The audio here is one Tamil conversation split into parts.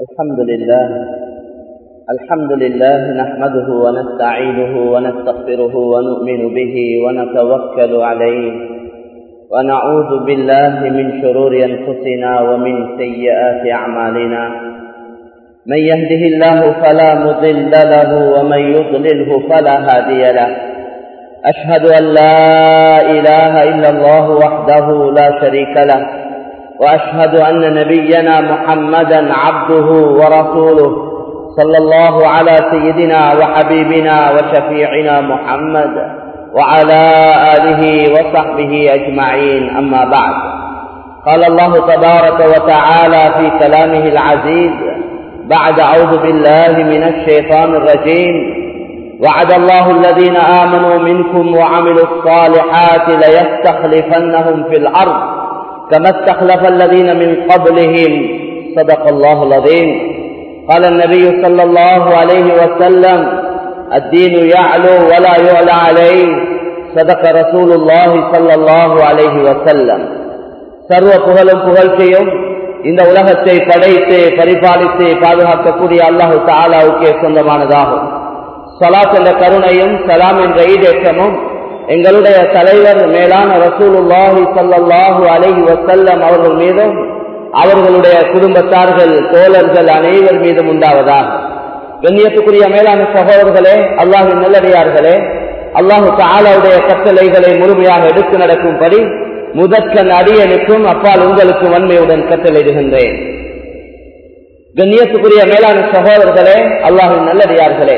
الحمد لله الحمد لله نحمده ونستعينه ونستغفره ونؤمن به ونتوكل عليه ونعوذ بالله من شرور أنفسنا ومن سيئات أعمالنا من يهده الله فلا مضل له ومن يضلله فلا هادي له أشهد أن لا إله إلا الله وحده لا شريك له وأشهد أن نبينا محمدا عبده ورسوله صلى الله على سيدنا وحبيبنا وشفيعنا محمد وعلى آله وصحبه أجمعين أما بعد قال الله تبارك وتعالى في كلامه العزيز بعد أعوذ بالله من الشيطان الرجيم وعد الله الذين آمنوا منكم وعملوا الصالحات ليستخلفنهم في الأرض كما استخلف الذين من قبلهم صدق الله العظيم قال النبي صلى الله عليه وسلم الدين يعلو ولا يعلى عليه صدق رسول الله صلى الله عليه وسلم சர்வ புகழும் புகழ்ச்சியும் இந்த உலகத்தை படைத்து பரிபாலித்து பாதுகாக்கக்கூடிய அல்லாஹு தாலாவுக்கே சொந்தமானதாகும் சலாத் என்ற கருணையும் சலாம் என்ற ஈடேற்றமும் எங்களுடைய தலைவர் மேலான ரசூலுல்லாஹி சல்லாஹூ அலஹி வசல்லம் அவர்கள் மீதும் அவர்களுடைய குடும்பத்தார்கள் தோழர்கள் அனைவர் மீதும் உண்டாவதாக கண்ணியத்துக்குரிய மேலான சகோதரர்களே அல்லாஹின் நல்லடியார்களே அல்லாஹு தாலாவுடைய கட்டளைகளை முழுமையாக எடுத்து நடக்கும்படி முதற்கன் அடியனுக்கும் அப்பால் உங்களுக்கும் வன்மையுடன் கட்டளையிடுகின்றேன் கண்ணியத்துக்குரிய மேலான சகோதரர்களே அல்லாஹின் நல்லடியார்களே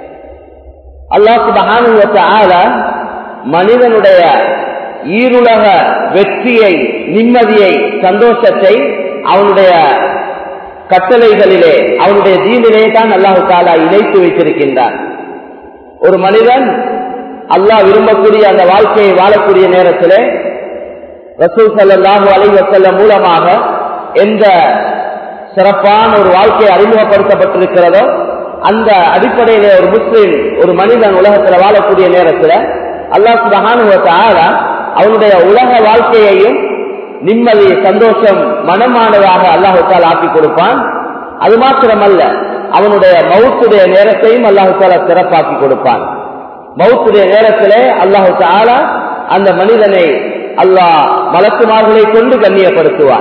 அல்லாஹு ஆல மனிதனுடைய ஈருலக வெற்றியை நிம்மதியை சந்தோஷத்தை அவனுடைய கட்டளைகளிலே அவனுடைய தீனிலே தான் அல்லாஹு தாலா இணைத்து வைத்திருக்கின்றான் ஒரு மனிதன் அல்லாஹ் விரும்பக்கூடிய அந்த வாழ்க்கையை வாழக்கூடிய நேரத்திலே ரசூல் சல்லாஹூ அலி வசல்ல மூலமாக எந்த சிறப்பான ஒரு வாழ்க்கை அறிமுகப்படுத்தப்பட்டிருக்கிறதோ அந்த அடிப்படையில ஒரு முஸ்லீம் ஒரு மனிதன் உலகத்தில் வாழக்கூடிய நேரத்தில் அல்லாஹ் சுபகானுவத்தால அவனுடைய உலக வாழ்க்கையையும் நிம்மதி சந்தோஷம் மனமானதாக அல்லாஹால் ஆக்கி கொடுப்பான் அது மாத்திரமல்ல அவனுடைய மவுத்துடைய நேரத்தையும் அல்லாஹால சிறப்பாக்கி கொடுப்பான் மவுத்துடைய நேரத்திலே அல்லாஹு தாலா அந்த மனிதனை அல்லாஹ் மலக்குமார்களை கொண்டு கண்ணியப்படுத்துவான்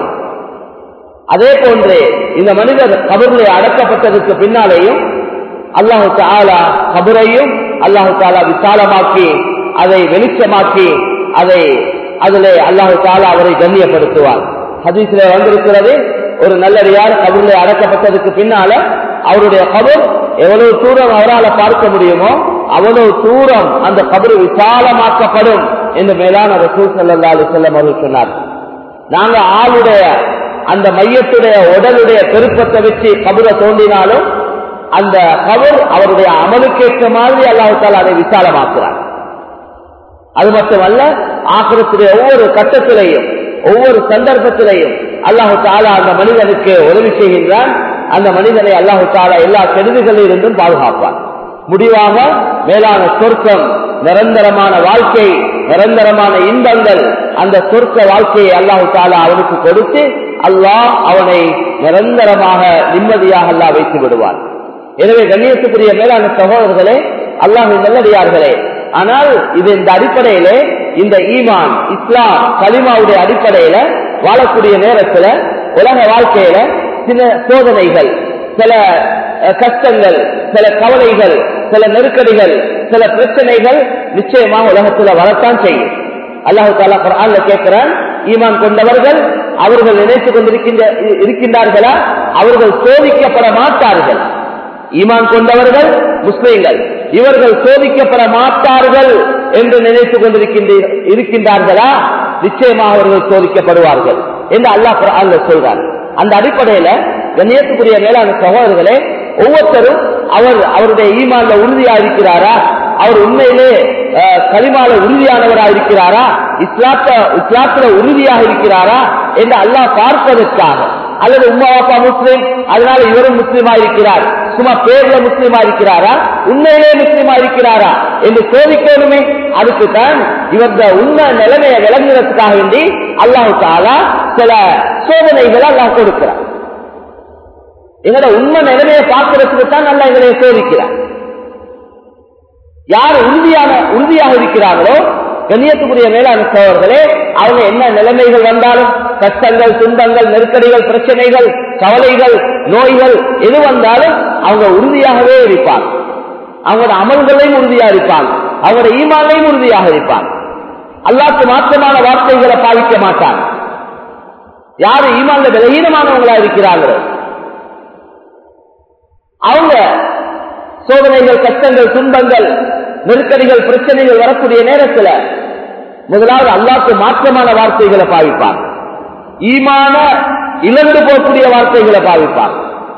அதே போன்று இந்த மனிதர் கபர்களை அடக்கப்பட்டதற்கு பின்னாலேயும் அல்லாஹு தாலா கபரையும் அல்லாஹு தாலா விசாலமாக்கி அதை வெளிச்சமாக்கி அதை அதிலே அல்லாஹு தாலா அவரை கண்ணியப்படுத்துவார் ஹதீஸ்ல வந்திருக்கிறது ஒரு நல்லடியார் கபரிலே அடக்கப்பட்டதுக்கு பின்னால அவருடைய கபர் எவ்வளவு தூரம் அவரால் பார்க்க முடியுமோ அவ்வளவு தூரம் அந்த கபரு விசாலமாக்கப்படும் என்று மேலான ரசூல் சல்லா அலி செல்லம் அவர்கள் சொன்னார் நாங்க ஆளுடைய அந்த மையத்துடைய உடலுடைய பெருப்பத்தை வச்சு கபரை தோண்டினாலும் அந்த கபர் அவருடைய அமலுக்கேற்ற மாதிரி அல்லாஹால அதை விசாலமாக்குறார் அது மட்டுமல்ல ஆக்கிரத்துடைய ஒவ்வொரு கட்டத்திலையும் ஒவ்வொரு சந்தர்ப்பத்திலையும் அல்லாஹு தாலா அந்த மனிதனுக்கு உதவி செய்கின்றான் அந்த மனிதனை அல்லாஹு தாலா எல்லா கெடுதிகளில் இருந்தும் பாதுகாப்பான் முடிவாக மேலான சொர்க்கம் நிரந்தரமான வாழ்க்கை நிரந்தரமான இன்பங்கள் அந்த சொர்க்க வாழ்க்கையை அல்லாஹு தாலா அவனுக்கு கொடுத்து அல்லாஹ் அவனை நிரந்தரமாக நிம்மதியாக அல்லா வைத்து விடுவான் எனவே கண்ணியத்துக்குரிய மேலான சகோதரர்களே அல்லாஹின் நல்லடியார்களே ஆனால் இது இந்த அடிப்படையிலே இந்த ஈமான் இஸ்லாம் கலிமாவுடைய அடிப்படையில வாழக்கூடிய நேரத்துல உலக வாழ்க்கையில சில சோதனைகள் சில கஷ்டங்கள் சில கவலைகள் சில நெருக்கடிகள் சில பிரச்சனைகள் நிச்சயமாக உலகத்துல வரத்தான் செய்யும் அல்லாஹு தாலா குரான்ல கேட்கிறான் ஈமான் கொண்டவர்கள் அவர்கள் நினைத்துக் கொண்டிருக்கின்ற இருக்கின்றார்களா அவர்கள் சோதிக்கப்பட மாட்டார்கள் ஈமான் கொண்டவர்கள் முஸ்லீம்கள் இவர்கள் சோதிக்கப்பட மாட்டார்கள் என்று நினைத்துக் கொண்டிருக்கின்ற இருக்கின்றார்களா நிச்சயமாக அவர்கள் சோதிக்கப்படுவார்கள் என்று அல்லாஹ் குரான்ல சொல்றார் அந்த அடிப்படையில கண்ணியத்துக்குரிய மேலான சகோதரர்களே ஒவ்வொருத்தரும் அவர் அவருடைய ஈமான்ல உறுதியா இருக்கிறாரா அவர் உண்மையிலே களிமால உறுதியானவரா இருக்கிறாரா இஸ்லாத்த இஸ்லாத்துல உறுதியாக இருக்கிறாரா என்று அல்லாஹ் பார்ப்பதற்காக அல்லது உமா அப்பா முஸ்லீம் அதனால இவரும் முஸ்லீமா இருக்கிறார் சும்மா பேர்ல முஸ்லீமா இருக்கிறாரா உண்மையிலே முஸ்லீமா இருக்கிறாரா என்று சோதிக்கணுமே அதுக்கு தான் இவங்க உண்மை நிலைமையை விளங்குறதுக்காக வேண்டி அல்லாஹு தாலா சில சோதனைகளை அல்லாஹ் கொடுக்கிறார் எங்களோட உண்மை நிலைமையை பார்க்கறதுக்கு தான் நல்லா எங்களை சோதிக்கிறார் யார் உறுதியான உறுதியாக இருக்கிறார்களோ கண்ணியத்துக்குரிய மேலான சோழர்களே அவங்க என்ன நிலைமைகள் வந்தாலும் கஷ்டங்கள் துன்பங்கள் நெருக்கடிகள் பிரச்சனைகள் கவலைகள் நோய்கள் எது வந்தாலும் அவங்க உறுதியாகவே இருப்பாங்க அவங்களோட அமல்களையும் உறுதியாக இருப்பாங்க அவங்களோட ஈமானையும் உறுதியாக இருப்பாங்க அல்லாக்கு மாற்றமான வார்த்தைகளை பாதிக்க மாட்டாங்க யாரு ஈமான்ல விலகீனமானவங்களா இருக்கிறாங்களோ அவங்க சோதனைகள் கஷ்டங்கள் துன்பங்கள் நெருக்கடிகள் பிரச்சனைகள் வரக்கூடிய நேரத்தில் முதலாவது அல்லாக்கு மாற்றமான வார்த்தைகளை பாவிப்பாங்க ஈமான இழந்து போகக்கூடிய வார்த்தைகளை பாவிப்பாங்க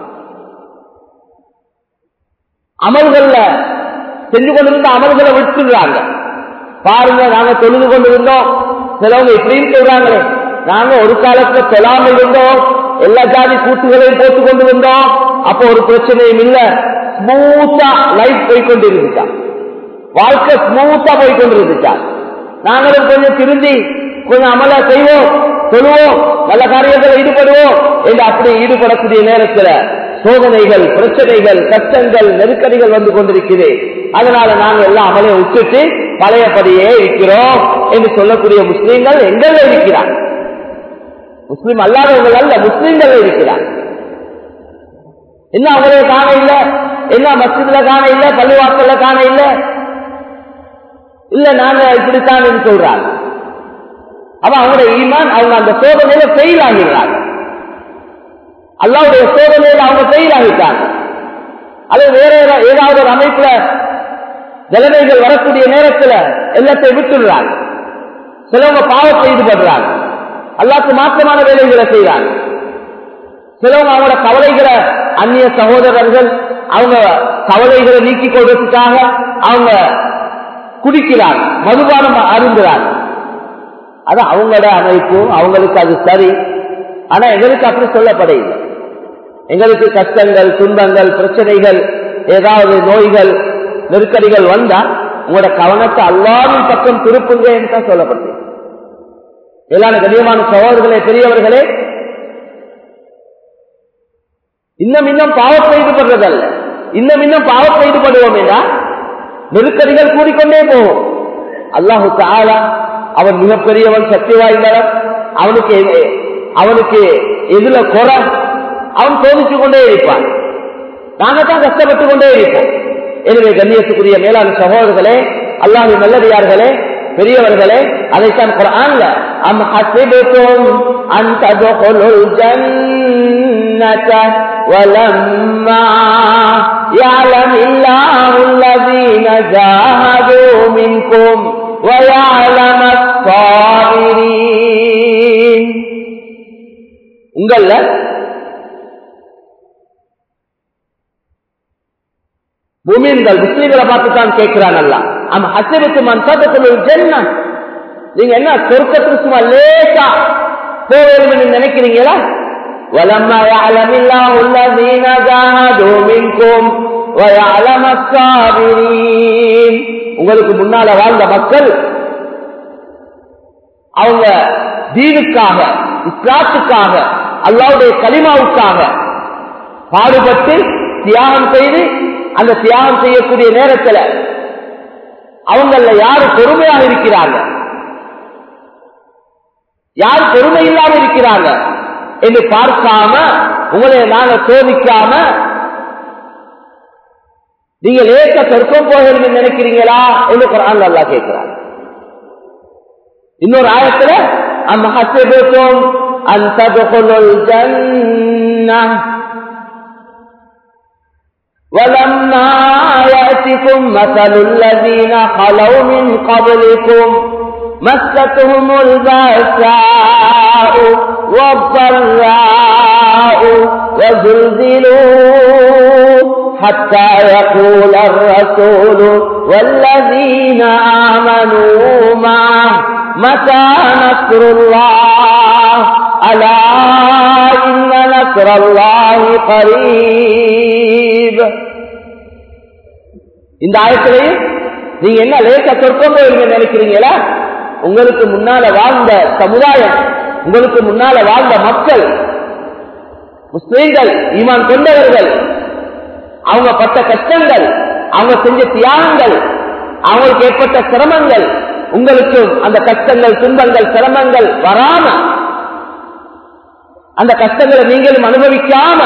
அமல்கள்ல செஞ்சு கொண்டிருந்த அமல்களை விட்டுடுறாங்க பாருங்க நாங்க தொழுது கொண்டிருந்தோம் சிலவங்க இப்படின்னு சொல்றாங்களே நாங்க ஒரு காலத்துல தொழாம இருந்தோம் எல்லா ஜாதி கூட்டுகளையும் போட்டுக் கொண்டு வந்தோம் அப்போ ஒரு பிரச்சனையும் இல்ல ஸ்மூத்தா லைஃப் போய் கொண்டு இருந்துச்சா வாழ்க்கை ஸ்மூத்தா போய் கொண்டு இருந்துச்சா நாங்களும் கொஞ்சம் திருந்தி கொஞ்சம் அமலா செய்வோம் சொல்லுவோம் நல்ல காரியத்தில் ஈடுபடுவோம் என்று அப்படி ஈடுபடக்கூடிய நேரத்தில் சோதனைகள் பிரச்சனைகள் கஷ்டங்கள் நெருக்கடிகள் வந்து கொண்டிருக்குது அதனால நாங்க எல்லாம் அமலை விட்டுட்டு பழையபடியே இருக்கிறோம் என்று சொல்லக்கூடிய முஸ்லீம்கள் எங்கள் இருக்கிறார் முஸ்லீம் அல்லாதவர்கள் அல்ல முஸ்லீம்கள் இருக்கிறார் என்ன அவங்களே காண இல்ல என்ன மஸ்ஜித்ல காண இல்ல பள்ளிவாசல்ல காண இல்ல இல்ல நாங்க இப்படித்தான் என்று சொல்றாங்க அப்ப அவங்களுடைய ஈமான் அவங்க அந்த சோதனையில ஃபெயில் ஆகிறாங்க அல்லாவுடைய சோதனையில் அவங்க ஃபெயில் ஆகிட்டாங்க அது வேற ஏதாவது ஒரு அமைப்புல நிலைமைகள் வரக்கூடிய நேரத்தில் எல்லாத்தையும் விட்டுடுறாங்க சிலவங்க பாவத்தை ஈடுபடுறாங்க அல்லாக்கு மாற்றமான வேலைகளை செய்யறாங்க சிலவங்க அவங்களோட கவலைகளை அந்நிய சகோதரர்கள் அவங்க கவலைகளை நீக்கிக் கொள்வதற்காக அவங்க குடிக்கிறாங்க மதுபானம் அருந்துறாங்க அது அவங்களோட அமைப்பு அவங்களுக்கு அது சரி ஆனா எங்களுக்கு அப்படி சொல்லப்படையில்லை எங்களுக்கு கஷ்டங்கள் துன்பங்கள் பிரச்சனைகள் ஏதாவது நோய்கள் நெருக்கடிகள் வந்தா உங்களோட கவனத்தை அல்லாவின் பக்கம் திருப்புங்க என்று தான் சொல்லப்படுது எல்லாரும் கண்ணியமான சகோதரர்களே பெரியவர்களே இன்னும் இன்னும் பாவத்தை ஈடுபடுறதல்ல இன்னும் இன்னும் பாவத்தை ஈடுபடுவோம் என்றா நெருக்கடிகள் கூடிக்கொண்டே போகும் அல்லாஹு தாலா அவன் மிகப்பெரியவன் சக்தி வாய்ந்தவன் அவனுக்கு எது- அவனுக்கு எதுல குறை அவன் சோதிச்சு கொண்டே இருப்பான் நாங்க தான் கஷ்டப்பட்டு கொண்டே இருப்போம் எனவே கண்ணியத்துக்குரிய மேலான சகோதரர்களே அல்லாஹி நல்லடியார்களே பெரியவர்களே அதைத்தான் குரான்ல அம் ஹசிபுக்கும் அன் ததுகுலுல் ஜன்னத வலம்மா يعلم الله الذين جاهدوا منكم ويعلم الصابرين உங்கள பூமியன்கள் முஸ்லீம்களை பார்த்து தான் கேட்கிறான் அல்ல அம் ஹசிபுக்கு மன் சதக்குள் ஜென்ன நீங்க என்ன சொர்க்கத்துக்கு சும்மா லேசா போவேன்னு நினைக்கிறீங்களா ولما يعلم الله الذين جاهدوا منكم ويعلم الصابرين உங்களுக்கு முன்னால வாழ்ந்த மக்கள் அவங்க தீனுக்காக இஸ்லாத்துக்காக அல்லாவுடைய கலிமாவுக்காக பாடுபட்டு தியாகம் செய்து அந்த தியாகம் செய்யக்கூடிய நேரத்தில் அவங்கள யாரு பொறுமையாக இருக்கிறாங்க யார் பொறுமை இல்லாம இருக்கிறாங்க என்று பார்க்காம உங்களை நாங்க சோதிக்காம நீங்க லேச சொர்க்கம் போகணும்னு நினைக்கிறீங்களா என்று குரான் அல்லா கேட்கிறாங்க இன்னொரு ஆயத்துல அம் ஹசிபுக்கும் அன் ததுகுலுல் ஜன்னah ولما يأتكم مثل الذين خلوا من قبلكم مستهم البأساء والضراء وزلزلوا حتى يقول الرسول والذين آمنوا معه متى نصر الله ألا إن نصر الله قريب இந்த ஆயத்திலையும் நீங்க என்ன லேசா சொர்க்கம் போயிருங்க நினைக்கிறீங்களா உங்களுக்கு முன்னால வாழ்ந்த சமுதாயம் உங்களுக்கு முன்னால வாழ்ந்த மக்கள் முஸ்லீம்கள் ஈமான் கொண்டவர்கள் அவங்க பட்ட கஷ்டங்கள் அவங்க செஞ்ச தியாகங்கள் அவங்களுக்கு ஏற்பட்ட சிரமங்கள் உங்களுக்கும் அந்த கஷ்டங்கள் துன்பங்கள் சிரமங்கள் வராம அந்த கஷ்டங்களை நீங்களும் அனுபவிக்காம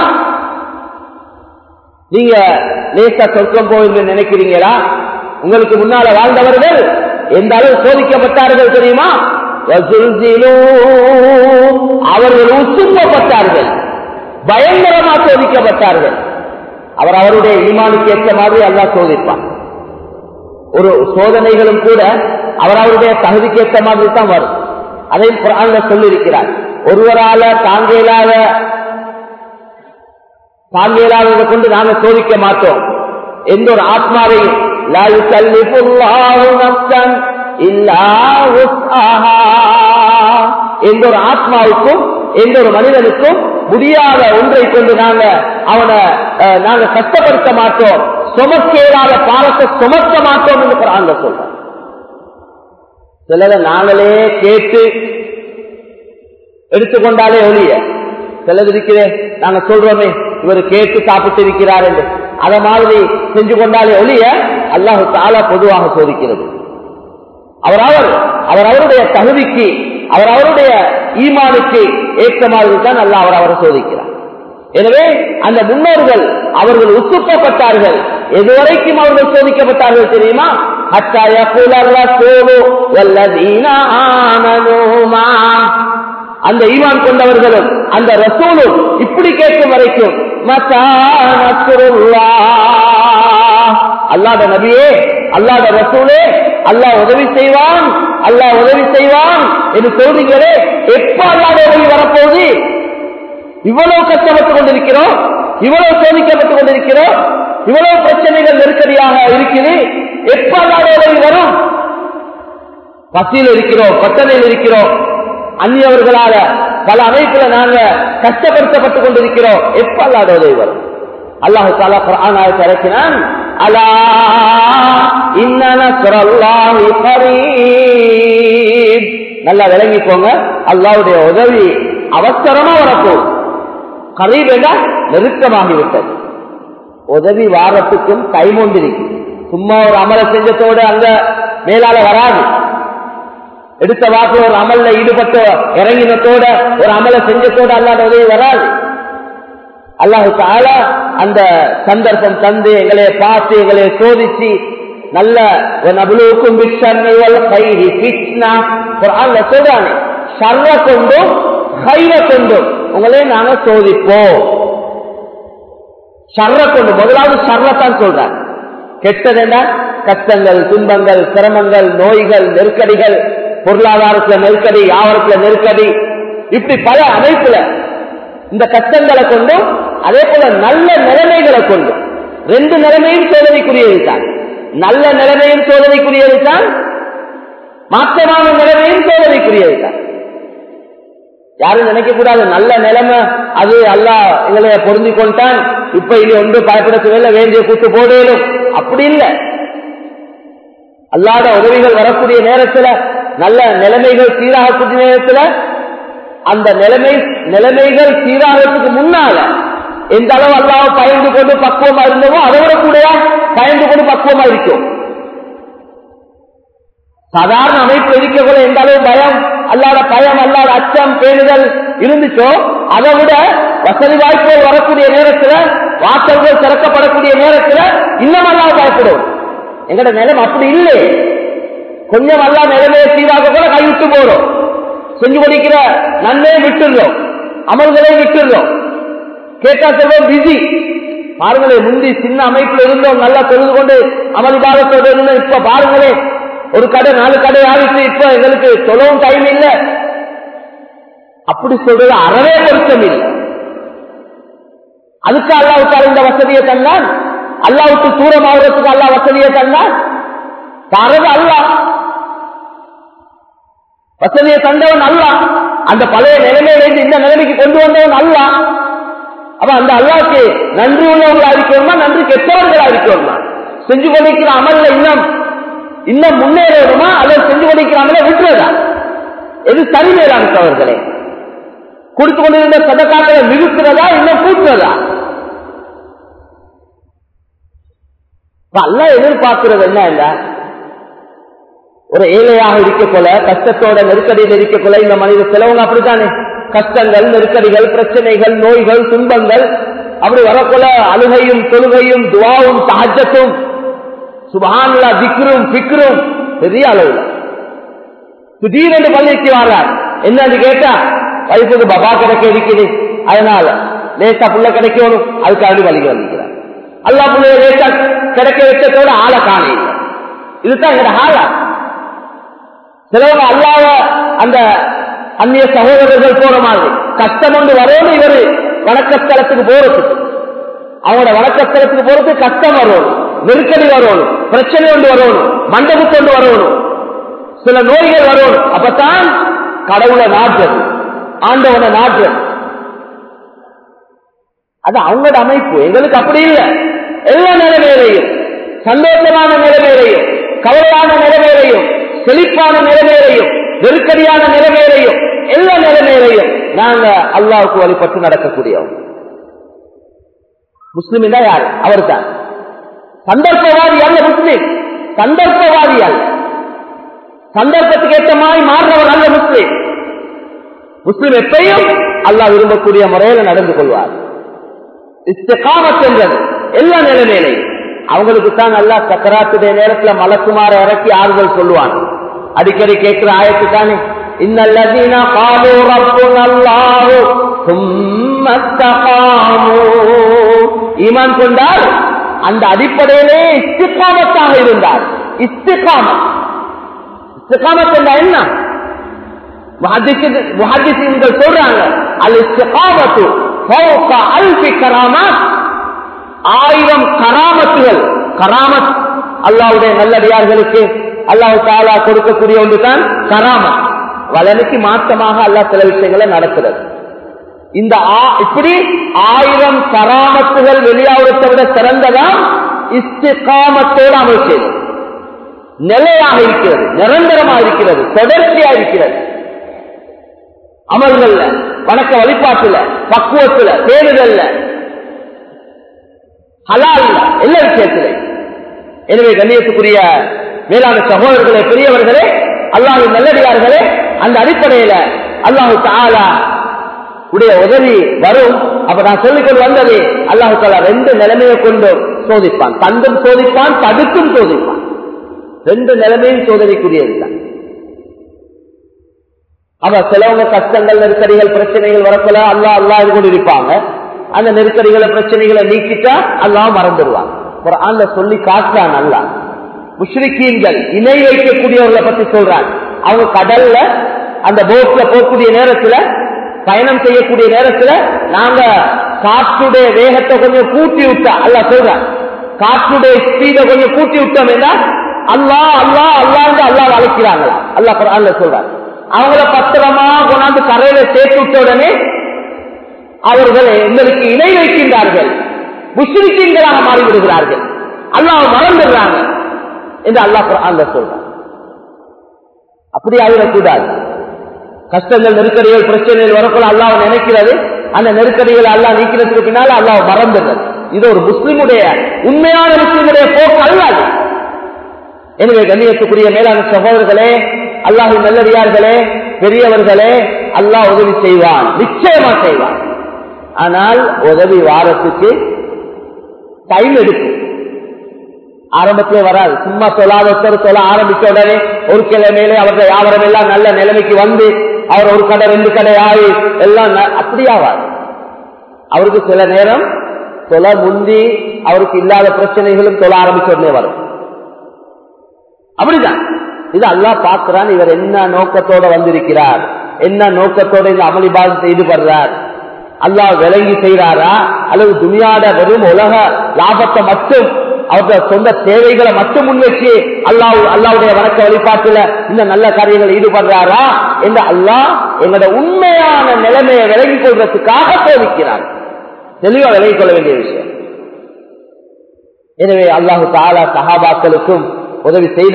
நீங்க லேசா சொர்க்கம் போய் நினைக்கிறீங்களா உங்களுக்கு முன்னால வாழ்ந்தவர்கள் எந்த அளவு சோதிக்கப்பட்டார்கள் தெரியுமா அவர்கள் உசுப்பப்பட்டார்கள் பயங்கரமா சோதிக்கப்பட்டார்கள் அவர் அவருடைய ஈமானுக்கு ஏற்ற மாதிரி அல்லா சோதிப்பார் ஒரு சோதனைகளும் கூட அவர் அவருடைய தகுதிக்கு ஏற்ற மாதிரி தான் வரும் அதை குரான்ல சொல்லியிருக்கிறார் ஒருவரால தாங்க இயலாத தாங்க இயலாததை கொண்டு நாங்க சோதிக்க மாட்டோம் எந்த ஒரு ஆத்மாவையும் லா யுகல்லிஃபுல்லாஹு நஃப்ஸன் இல்லா வுஸ்அஹா. எந்த ஒரு ஆத்மாவுக்கும் எந்த ஒரு மனிதனுக்கும் முடியாத ஒன்றை கொண்டு நாங்க அவனை அஹ், நாங்க கஷ்டப்படுத்த மாட்டோம் சுமக்கேறாத பாரத்தை சுமக்க மாட்டோம் என்று குரான்ல சொல்றோம் சிலரை நாங்களே கேட்டு எடுத்துக்கொண்டாலே ஒழிய சிலது இருக்கிறேன் நாங்க சொல்றோமே இவர் கேட்டு சாப்பிட்டு இருக்கிறார் என்று அத மாதிரி செஞ்சு கொண்டாலே ஒழிய அல்லாஹு தாலா பொதுவாக சோதிக்கிறது அவர் அவர் அவர் அவருடைய தகுதிக்கு அவர் அவருடைய ஈமானுக்கு ஏற்ற மாதிரி தான் அல்லாஹ் அவர் அவரை சோதிக்கிறார் எனவே அந்த முன்னோர்கள் அவர்கள் உசுப்பப்பட்டார்கள் எதுவரைக்கும் அவர்கள் சோதிக்கப்பட்டார்கள் தெரியுமா حتى يقول الرسول والذين آمنوا معه அந்த ஈமான் கொண்டவர்களும் அந்த ரசூலும் இப்படி கேட்கும் வரைக்கும் மத்தா நஸ்ருல்லாஹ். அல்லாஹ்ட நபியே அல்லாஹ்ட ரசூலே அல்லாஹ் உதவி செய்வான் அல்லாஹ் உதவி செய்வான் என்று சொல்றீங்களே எப்ப அல்லாஹ்ட உதவி வரப்போகுது இவ்வளவு கஷ்டப்பட்டுக் கொண்டிருக்கிறோம் இவ்வளவு சோதிக்கப்பட்டுக் கொண்டிருக்கிறோம் இவ்வளவு பிரச்சனைகள் நெருக்கடியாக இருக்குது எப்ப அல்லாஹ்ட உதவி வரும் பசியில் இருக்கிறோம் பட்டணையில் இருக்கிறோம் அந்நியவர்களால பல அமைப்புல நாங்க கஷ்டப்படுத்தப்பட்டுக் கொண்டிருக்கிறோம் எப்ப அல்லாத உதவி வரும் அல்லாஹு தாலா குர்ஆனாய இறக்கினான் அலா இன்ன நஸ்ரல்லாஹி கரீப் நல்லா விளங்கிக்கோங்க அல்லாஹ்வுடைய உதவி அவசரமா வரப்போகுது கரீப் என்றால் நெருக்கமாகிவிட்டது உதவி வாரத்துக்கும் கைமொண்டிருக்கு சும்மா ஒரு அமல செஞ்சத்தோடு அங்க மேலால வராது எடுத்த வாக்குல ஒரு அமல்ல ஈடுபட்டு இறங்கினத்தோட ஒரு அமல செஞ்சத்தோட அல்லாத உதவி வராது அல்லாஹு தாலா அந்த சந்தர்ப்பம் தந்து எங்களை பார்த்து எங்களை சோதிச்சு நல்ல நபுலுக்கும் சொல்றானே ஷர்ர கொண்டும் ஹைர கொண்டும் உங்களே நாங்க சோதிப்போம் ஷர்ர கொண்டு முதலாவது ஷர்ரத்தான் சொல்றாங்க கெட்டது என்ன கஷ்டங்கள் துன்பங்கள் சிரமங்கள் நோய்கள் நெருக்கடிகள் பொருளாதாரத்துல நெருக்கடி வியாபாரத்துல நெருக்கடி இப்படி பல அமைப்புல இந்த கஷ்டங்களை கொண்டும் அதே போல நல்ல நிலைமைகளை கொண்டும் ரெண்டு நிலைமையும் சோதனைக்குரியது தான் நல்ல நிலைமையும் சோதனைக்குரியது தான் மாற்றமான நிலைமையும் சோதனைக்குரியது தான் யாரும் நினைக்க கூடாது நல்ல நிலைமை அது அல்லாஹ் எங்களை பொருந்தி கொண்டான் இப்ப இனி ஒன்று பயப்பட தேவையில்ல வேண்டிய கூட்டு போடலும் அப்படி இல்லை அல்லாத உதவிகள் வரக்கூடிய நேரத்துல நல்ல நிலைமைகள் சீராகக்கூடிய நேரத்துல அந்த நிலைமை நிலைமைகள் சீராகிறதுக்கு முன்னால எந்த அளவு அல்லாஹ் பயந்து கொண்டு பக்குவமா இருந்தோமோ அதை விட கூட பயந்து கொண்டு பக்குவமா இருக்கும் சாதாரண அமைப்பு இருக்கக்குள்ள எந்த அளவு பயம் அல்லாத பயம் அல்லாத அச்சம் பேணுதல் இருந்துச்சோ அதை விட வசதி வாய்ப்புகள் வரக்கூடிய நேரத்துல வாசல்கள் திறக்கப்படக்கூடிய நேரத்துல இன்னும் அல்லாத பயப்படும் எங்கட நிலம் அப்படி இல்லை கொஞ்சம் அல்லா நிலைமையை சீராக கூட கைவிட்டு போறோம் செஞ்சு கொடுக்கிற நன்மையை விட்டுடுறோம் அமல்களை விட்டுடுறோம் கேட்டா சொல்றோம் பிஸி பாருங்களே முந்தி சின்ன அமைப்புல இருந்தோம் நல்லா தொழுது கொண்டு அமளிபாதத்தோடு இருந்தோம் இப்ப பாருங்களே ஒரு கடை நாலு கடை ஆகிட்டு இப்ப எங்களுக்கு தொழவும் டைம் இல்ல அப்படி சொல்றது அறவே பொருத்தம் இல்லை அதுக்கு அல்லாவுக்கார இந்த வசதியை தந்தான் அல்லாவுக்கு தூரம் ஆகிறதுக்கு அல்லா வசதியை தந்தான் தரது அல்லா வசதியை தந்தவன் அல்ல அந்த பழைய நிலைமையிலிருந்து இந்த நிலைமைக்கு கொண்டு வந்தவன் அல்ல அப்ப அந்த அல்லாவுக்கு நன்றி உள்ளவங்களா இருக்கணுமா நன்றி கெட்டவர்களா இருக்கணுமா செஞ்சு கொண்டிருக்கிற அமல்ல இன்னும் இன்னும் முன்னேறணுமா அல்லது செஞ்சு கொண்டிருக்கிற அமல விட்டுறதா எது சரி மேலானவர்களே கொடுத்து கொண்டிருந்த சதக்காக்களை நிறுத்துறதா இன்னும் கூட்டுறதா அல்ல எதிர்பார்க்கிறது என்ன இல்ல ஒரு ஏழையாக இருக்க போல கஷ்டத்தோட நெருக்கடியில் இருக்க போல இந்த மனித செலவங்க அப்படித்தானே கஷ்டங்கள் நெருக்கடிகள் பிரச்சனைகள் நோய்கள் துன்பங்கள் அப்படி வரப்போல அழுகையும் தொழுகையும் துவாவும் தாஜத்தும் சுபான்லா திக்ரும் பிக்ரும் பெரிய அளவுல திடீரென்று பள்ளிக்கு வர்றார் என்னன்னு கேட்டா வைப்புக்கு பபா கிடைக்க இருக்குது அதனால லேசா புள்ள கிடைக்கணும் அதுக்காக வழிக்கு வந்துக்கிறார் அல்லா புள்ளைய லேசா கிடைக்க வச்சதோட ஆளை காண இல்லை இதுதான் எங்க ஆளா சிலவங்க அல்லாத அந்த அந்நிய சகோதரர்கள் போற மாதிரி கஷ்டம் ஒன்று வரணும் இவரு வணக்கஸ்தலத்துக்கு போறதுக்கு அவங்களோட வணக்கஸ்தலத்துக்கு போறதுக்கு கஷ்டம் வரணும் நெருக்கடி வரணும் பிரச்சனை ஒன்று வரணும் மண்டபத்து ஒன்று வரணும் சில நோய்கள் வரணும் அப்பதான் கடவுளை நாட்டுறது ஆண்டவனை நாட்டுறது அது அவங்களோட அமைப்பு எங்களுக்கு அப்படி இல்லை எல்லா நிலைமையிலையும் சந்தோஷமான நிலைமையிலையும் கவலையான நிலைமையிலையும் செழிப்பான நிலைமையிலையும் நெருக்கடியான நிலைமையிலையும் எல்லா நிலைமையிலையும் நாங்க அல்லாவுக்கு வழிபட்டு நடக்கக்கூடியவங்க முஸ்லிம் தான் யார் அவர் தான் சந்தர்ப்பவாதி அல்ல முஸ்லிம் சந்தர்ப்பவாதி அல்ல சந்தர்ப்பத்துக்கு ஏற்ற மாதிரி மாறுறவர் அல்ல முஸ்லிம் முஸ்லிம் எப்பையும் அல்லாஹ் விரும்பக்கூடிய முறையில நடந்து கொள்வார் இஸ்திகாமத் என்றது எல்லா நிலைமையிலையும் அவங்களுக்கு தான் நல்லா சக்கராத்துடைய நேரத்துல மலக்குமார இறக்கி ஆறுதல் சொல்லுவான் அடிக்கடி கேட்கிற ஆயத்து தானே இன்னல்லதீன காலு ரப்புன அல்லாஹு சும்ம இஸ்தகாமு ஈமான் கொண்டால் அந்த அடிப்படையிலே இஸ்திகாமத்தாக இருந்தார் இஸ்திகாமத் இஸ்திகாமத் என்றா என்ன முஹத்திசீன்கள் சொல்றாங்க அல் இஸ்திகாமத்து ஃபௌக அல்ஃபி கராமத் ஆயிரம் கராமத்துகள் கராமத் அல்லாவுடைய நல்லடியார்களுக்கு அல்லாஹு தாலா கொடுக்கக்கூடிய ஒன்று தான் கராமத் வலனுக்கு மாற்றமாக அல்லாஹ் சில விஷயங்களை நடக்கிறது இந்த இப்படி ஆயிரம் கராமத்துகள் வெளியாவதை விட சிறந்ததா இஸ்திகாமத்தோடு அமல் செய்வது நிலையாக இருக்கிறது நிரந்தரமாக இருக்கிறது தொடர்ச்சியா இருக்கிறது அமல்கள்ல வணக்க வழிபாட்டுல பக்குவத்துல பேருதல்ல ஹலால் எல்லா விஷயத்திலே எனவே கண்ணியத்துக்குரிய மேலான சகோதரர்களே பெரியவர்களே அல்லாஹு நல்லடியார்களே அந்த அடிப்படையில அல்லாஹு தாலா உடைய உதவி வரும் அப்ப நான் சொல்லிக்கொண்டு வந்தது அல்லாஹு தாலா ரெண்டு நிலைமையை கொண்டு சோதிப்பான் தந்தும் சோதிப்பான் தடுத்தும் சோதிப்பான் ரெண்டு நிலைமையும் சோதனைக்குரியது தான் அவ சிலவங்க கஷ்டங்கள் நெருக்கடிகள் பிரச்சனைகள் வரப்பல அல்லா அல்லா இது கொண்டு இருப்பாங்க அந்த நெருக்கடிகளை பிரச்சனைகளை நீக்கிட்டா அல்லாஹ் மறந்துடுவாங்க ஒரு ஆண்ட சொல்லி காட்டுறான் அல்லா முஷ்ரிக்கீன்கள் இணை வைக்கக்கூடியவர்களை பத்தி சொல்றான் அவங்க கடல்ல அந்த போட்ல போகக்கூடிய நேரத்துல பயணம் செய்யக்கூடிய நேரத்துல நாங்க காற்றுடைய வேகத்தை கொஞ்சம் கூட்டி விட்டா அல்ல சொல்றான் காற்றுடைய ஸ்பீட கொஞ்சம் கூட்டி விட்டோம் அல்லா அல்லா அல்லாண்டு அல்லா அழைக்கிறாங்களா அல்லா குரான்ல சொல்றாங்க அவங்கள பத்திரமா கொண்டாந்து கரையில சேர்த்து விட்ட உடனே அவர்கள் எங்களுக்கு இணை வைக்கின்றார்கள் முஸ்லிம்களாக மாறிவிடுகிறார்கள் அல்லாஹ் மறந்துடுறாங்க என்று அல்லாஹ் குரான்ல சொல்றாங்க அப்படி ஆகிடக்கூடாது கஷ்டங்கள் நெருக்கடிகள் பிரச்சனைகள் வரக்குள்ள அல்லாஹ் நினைக்கிறது அந்த நெருக்கடிகளை அல்லாஹ் நீக்கிறதுக்கு பின்னால அல்லாஹ் மறந்துடுறது இது ஒரு முஸ்லிமுடைய உண்மையான முஸ்லிமுடைய போக்கு அல்லாது எனவே கண்ணியத்துக்குரிய மேலான சகோதரர்களே அல்லாஹு நல்லடியார்களே பெரியவர்களே அல்லாஹ் உதவி செய்வான் நிச்சயமா செய்வான் ஆனால் உதவி வாரத்துக்கு டைம் எடுக்கும் ஆரம்பத்திலே வராது சும்மா சொல்லாத ஒருத்தர் சொல்ல ஆரம்பிச்ச உடனே ஒரு கிழமையிலே அவர்கள் வியாபாரம் எல்லாம் நல்ல நிலைமைக்கு வந்து அவர் ஒரு கடை ரெண்டு கடை ஆகி எல்லாம் அப்படி ஆவார் அவருக்கு சில நேரம் தொலை முந்தி அவருக்கு இல்லாத பிரச்சனைகளும் தொலை ஆரம்பிச்ச உடனே வரும் அப்படிதான் இது அல்லா பார்க்கிறான் இவர் என்ன நோக்கத்தோட வந்திருக்கிறார் என்ன நோக்கத்தோட இந்த அமளிபாதத்தை ஈடுபடுறார் அல்லாஹ் விளங்கி செய்யறாரா அல்லது துணியாட வெறும் உலக லாபத்தை மட்டும் அவருடைய சொந்த தேவைகளை மட்டும் முன்வச்சு அல்லாஹ் அல்லாவுடைய வணக்க வழிபாட்டுல இந்த நல்ல காரியங்கள் ஈடுபடுறாரா என்று அல்லாஹ் எங்களோட உண்மையான நிலைமையை விலகிக் கொள்றதுக்காக சோதிக்கிறார் தெளிவா விலகிக் கொள்ள வேண்டிய விஷயம் எனவே அல்லாஹு தாலா சஹாபாக்களுக்கும் உதவி செய்தான்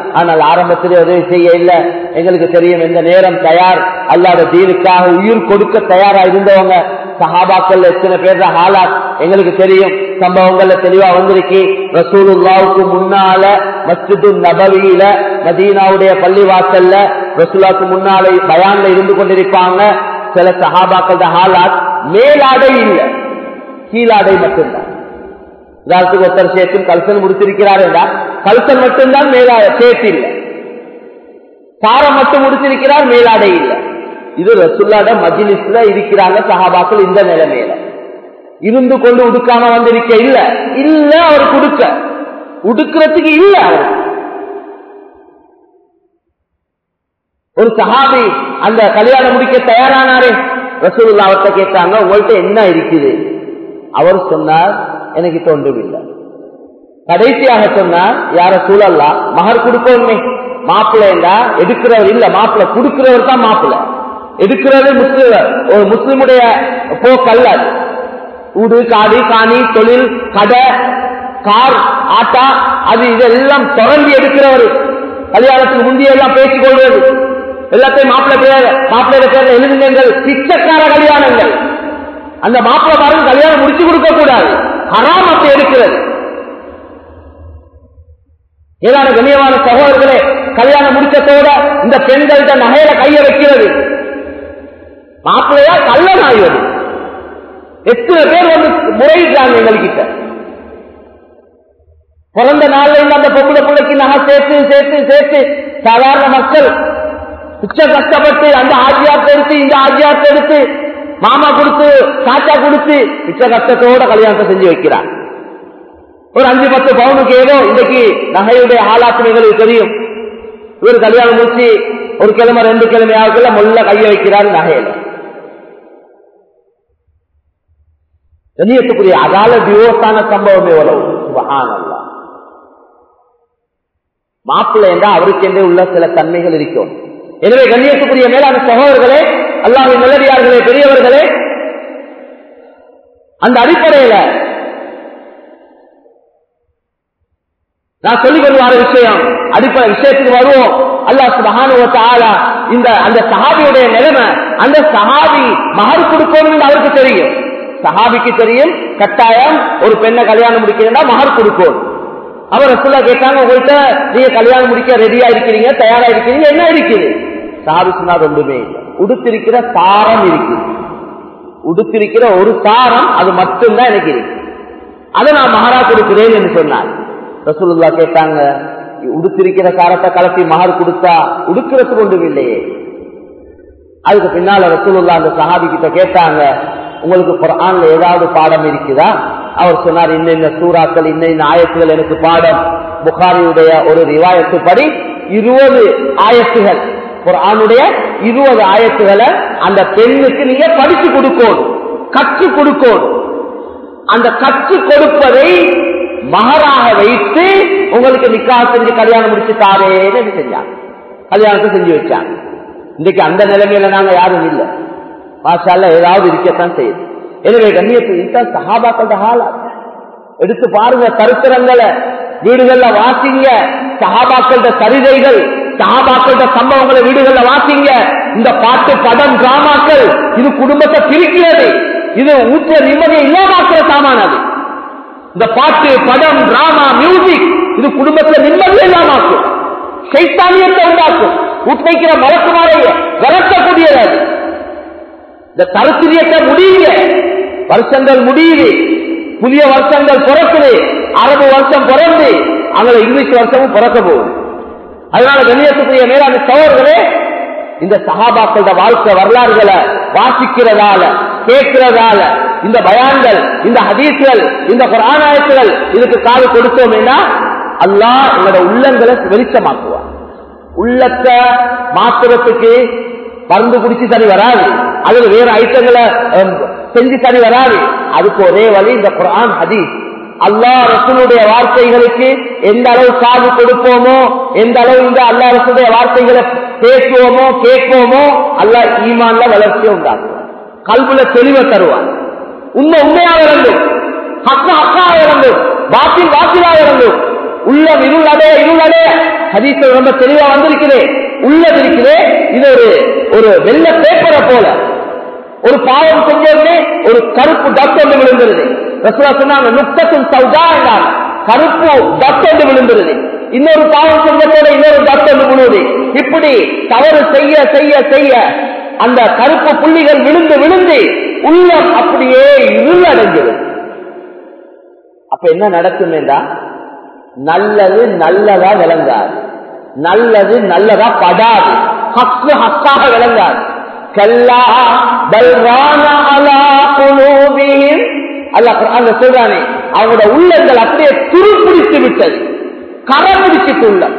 ஆனால் ஆரம்பத்தில் உதவி செய்ய இல்ல எங்களுக்கு தெரியும் எந்த நேரம் தயார் அல்லாத தீனுக்காக உயிர் கொடுக்க தயாரா இருந்தவங்க சஹாபாக்கள் எத்தனை பேர் ஹாலாத் எங்களுக்கு தெரியும் சம்பவங்கள்ல தெளிவா வந்திருக்கு ரசூலுல்லாவுக்கு முன்னால மஸ்ஜிது நபவியில மதீனாவுடைய பள்ளிவாசல்ல ரசூலாவுக்கு முன்னாலே பயான்ல இருந்து கொண்டிருப்பாங்க சில சஹாபாக்கள் ஹாலாத் மேலாடை இல்லை கீழாடை மட்டும்தான் உதாரணத்துக்கு ஒருத்தர் சேர்த்தும் கல்சன் முடித்திருக்கிறார் என்றால் கல்சன் மட்டும்தான் மேலாடை சேர்த்து இல்லை சாரம் மட்டும் முடித்திருக்கிறார் மேலாடை இல்லை இது ரசுல்லாட மஜிலிஸ்ல இருக்கிறாங்க சஹாபாக்கள் இந்த நிலைமையில இருந்து கொண்டு உடுக்காம வந்திருக்க இல்ல இல்ல அவர் கொடுக்க உடுக்கிறதுக்கு இல்ல அவர் ஒரு சஹாபி அந்த கல்யாணம் முடிக்க தயாரானாரே ரசூலுல்லா அவர்கிட்ட கேட்டாங்க உங்கள்கிட்ட என்ன இருக்குது அவர் சொன்னார் எனக்கு தோன்றவில்லை கடைசியாக சொன்னார் யார சூழல்லா மகர் கொடுப்போமே மாப்பிள்ளைண்டா எடுக்கிறவர் இல்ல மாப்பிள்ள கொடுக்கிறவர் தான் மாப்பிள்ள எடுக்கிறது முஸ்லிம் ஒரு முஸ்லிமுடைய போக்கல்ல அது ஊடு காடு காணி தொழில் கடை கார் ஆட்டா அது இதெல்லாம் தொடர்ந்து எடுக்கிறவர் கல்யாணத்துக்கு முந்தைய எல்லாம் பேசிக் கொள்வது எல்லாத்தையும் மாப்பிள்ளை பேர் மாப்பிள்ளைய பேர்ல எழுதுங்கள் பிச்சைக்கார கல்யாணங்கள் அந்த மாப்பிள்ளை பாருங்க கல்யாணம் முடிச்சு கொடுக்க கூடாது ஹராமத்தை எடுக்கிறது ஏதான கண்ணியமான சகோதரர்களே கல்யாணம் முடிச்சதோட இந்த பெண்கள்கிட்ட நகையில கைய வைக்கிறது மாப்பிள்ளையா கள்ளன் ஆகிறது எத்தனை பேர் வந்து முறையிட்டாங்க எங்கள்கிட்ட பிறந்த நாள்ல இருந்து அந்த பொம்பளை பிள்ளைக்கு நகை சேர்த்து சேர்த்து சேர்த்து சாதாரண மக்கள் உச்ச கஷ்டப்பட்டு அந்த ஆஜியாத்தை எடுத்து இந்த ஆஜியாத்தை எடுத்து மாமா கொடுத்து சாச்சா கொடுத்து உச்ச கஷ்டத்தோட கல்யாணத்தை செஞ்சு வைக்கிறார் ஒரு அஞ்சு பத்து பவுனுக்கு ஏதோ இன்னைக்கு நகையுடைய ஆளாத்து எங்களுக்கு தெரியும் இவர் கல்யாணம் முடிச்சு ஒரு கிழமை ரெண்டு கிழமையாவுக்குள்ள முள்ள கைய வைக்கிறார் நகையில கண்ணியத்துக்குரிய அதால டிவோர்ஸான சம்பவம் எவ்வளவு சுபஹானல்லாஹ் மாப்பிள்ளை என்றால் அவருக்கு என்றே உள்ள சில தன்மைகள் இருக்கும் எனவே கண்ணியத்துக்குரிய மேலான சகோதரர்களே அல்லாவின் நல்லடியார்களே பெரியவர்களே அந்த அடிப்படையில நான் சொல்லிக் கொண்டு வர விஷயம் அடிப்படை விஷயத்துக்கு வருவோம் அல்லாஹ் சுபஹானுவத்தால இந்த அந்த சஹாபியுடைய நிலைமை அந்த சஹாபி மகர் கொடுக்கணும் அவருக்கு தெரியும் சஹாபிக்கு தெரியும் கட்டாயம் ஒரு பெண்ணை கல்யாணம் முடிக்கிறா மகர் கொடுக்கணும் அவர் ரசூல்லா கேட்டாங்க உங்கள்கிட்ட நீங்க கல்யாணம் முடிக்க ரெடியா இருக்கிறீங்க தயாரா இருக்கிறீங்க என்ன இருக்குது சஹாபி சொன்னார் ஒன்றுமே இல்லை உடுத்திருக்கிற சாரம் இருக்குது உடுத்திருக்கிற ஒரு சாரம் அது மட்டும்தான் எனக்கு இருக்கு அதை நான் மகரா கொடுக்கிறேன் என்று சொன்னார் ரசூலுல்லா கேட்டாங்க உடுத்திருக்கிற சாரத்தை கலத்தி மகர் கொடுத்தா உடுக்கிறதுக்கு ஒன்றும் இல்லையே அதுக்கு பின்னால ரசூலுல்லா அந்த சஹாபி கிட்ட கேட்டாங்க உங்களுக்கு குரான்ல ஏதாவது பாடம் இருக்குதா அவர் சொன்னார் இன்ன சூறாக்கள் இன்ன ஆயத்துகள் எனக்கு பாடம் புகாரியுடைய ஒரு ரிவாயத்து படி இருபது ஆயத்துகள் குரானுடைய இருபது ஆயத்துகளை அந்த பெண்ணுக்கு நீங்க படிச்சு கொடுக்கணும் கற்றுக் கொடுக்கணும் அந்த கற்றுக் கொடுப்பதை மகராக வைத்து உங்களுக்கு நிக்காக செஞ்சு கல்யாணம் முடிச்சு தாரேன்னு செஞ்சாங்க கல்யாணத்தை செஞ்சு வச்சாங்க இன்னைக்கு அந்த நிலைமையில நாங்க யாரும் இல்லை மாஷால ஏதாவது இருக்கத்தான் செய்யுது எனவே கண்ணியத்தில் இதுதான் சஹாபாக்களோட ஹாலா எடுத்து பாருங்க சரித்திரங்களை வீடுகள்ல வாசிங்க சஹாபாக்களோட சரிதைகள் சஹாபாக்களோட சம்பவங்களை வீடுகள்ல வாசிங்க இந்த பாட்டு படம் டிராமாக்கள் இது குடும்பத்தை பிரிக்கிறது இது ஊற்ற நிம்மதியை இல்லாமாக்குற சாமான அது இந்த பாட்டு படம் டிராமா மியூசிக் இது குடும்பத்துல நிம்மதியை இல்லாமாக்கும் சைத்தானியத்தை உண்டாக்கும் உட்வைக்கிற மலக்குமாரை விரட்டக்கூடியது அது இந்த தருத்திரியத்தை முடியுங்க வருஷங்கள் முடியுது புதிய வருஷங்கள் பிறக்குது அரபு வருஷம் பிறந்து அவங்களை இங்கிலீஷ் வருஷமும் பிறக்க போகுது அதனால கண்ணியத்துக்குரிய மேலான சோழர்களே இந்த சகாபாக்களோட வாழ்க்கை வரலாறுகளை வாசிக்கிறதால கேட்கிறதால இந்த பயான்கள் இந்த ஹதீஸ்கள் இந்த புராணாயத்துகள் இதுக்கு காது கொடுத்தோம்னா அல்லாஹ் எங்களோட உள்ளங்களை வெளிச்சமாக்குவார் உள்ளத்தை மாத்துறதுக்கு மருந்து குடிச்சு சரி வராது அதுல வேற ஐட்டங்களை செஞ்சு சரி வராது அதுக்கு ஒரே வழி இந்த குரான் ஹதீஸ் அல்லா ரசூலுடைய வார்த்தைகளுக்கு எந்த அளவு காது கொடுப்போமோ எந்த அளவு இந்த அல்லா ரசூலுடைய வார்த்தைகளை பேசுவோமோ கேட்போமோ அல்லா ஈமான்ல வளர்ச்சியை உண்டாக்குவோம் கல்வில தெளிவை தருவான் உண்மை உண்மையாக இருந்தும் ஹக்கா ஹக்காக இருந்தும் வாக்கில் வாக்கிலாக இருந்தும் உள்ளம் இருளடே இருளடே ஹதீஸ் ரொம்ப தெளிவா வந்திருக்குது உள்ளது இருக்குது இது ஒரு ஒரு வெள்ள பேப்பரை போல ஒரு பாவம் செஞ்சோடனே ஒரு கருப்பு டட் ஒன்று விழுந்துருது ரசூலா சொன்னாங்க நுக்தத்தும் சௌதா என்றாங்க கருப்பு டட் ஒன்று விழுந்துருது இன்னொரு பாவம் செஞ்சதோட இன்னொரு டட் ஒன்று விழுது இப்படி தவறு செய்ய செய்ய செய்ய அந்த கருப்பு புள்ளிகள் விழுந்து விழுந்து உள்ளம் அப்படியே இருளடைஞ்சது அப்ப என்ன நடக்கும் என்றா நல்லது நல்லதா விளங்காது நல்லது நல்லதா படாது ஹக்கு ஹக்காக விளங்காது கல்லா பல்வான அலா குலூபிஹிம் அல்லாஹ் குர்ஆன்ல சொல்றானே அவங்களோட உள்ளங்கள் அப்படியே துருப்பிடித்து விட்டது கரை பிடிச்சிட்டு உள்ளம்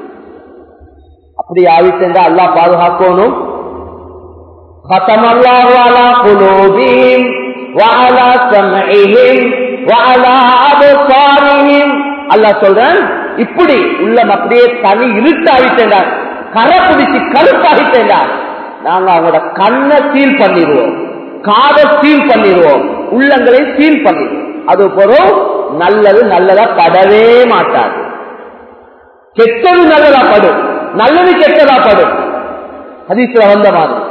அப்படி ஆவிட்டா அல்லாஹ் பாதுகாக்கணும் ختم الله على قلوبهم وعلى سمعهم وعلى أبصارهم அல்லாஹ் சொல்றான் இப்படி உள்ளம் அப்படியே தனி இருட்டாகிட்டேன் கரை பிடிச்சு கருப்பாகிட்டேன் நாங்க அவங்களோட கண்ணை சீல் பண்ணிடுவோம் காதை சீல் பண்ணிடுவோம் உள்ளங்களை சீல் பண்ணிடுவோம் அது பொருள் நல்லது நல்லதா படவே மாட்டாது கெட்டது நல்லதா படும் நல்லது கெட்டதா படும் ஹதீஸ்ல வந்த மாதிரி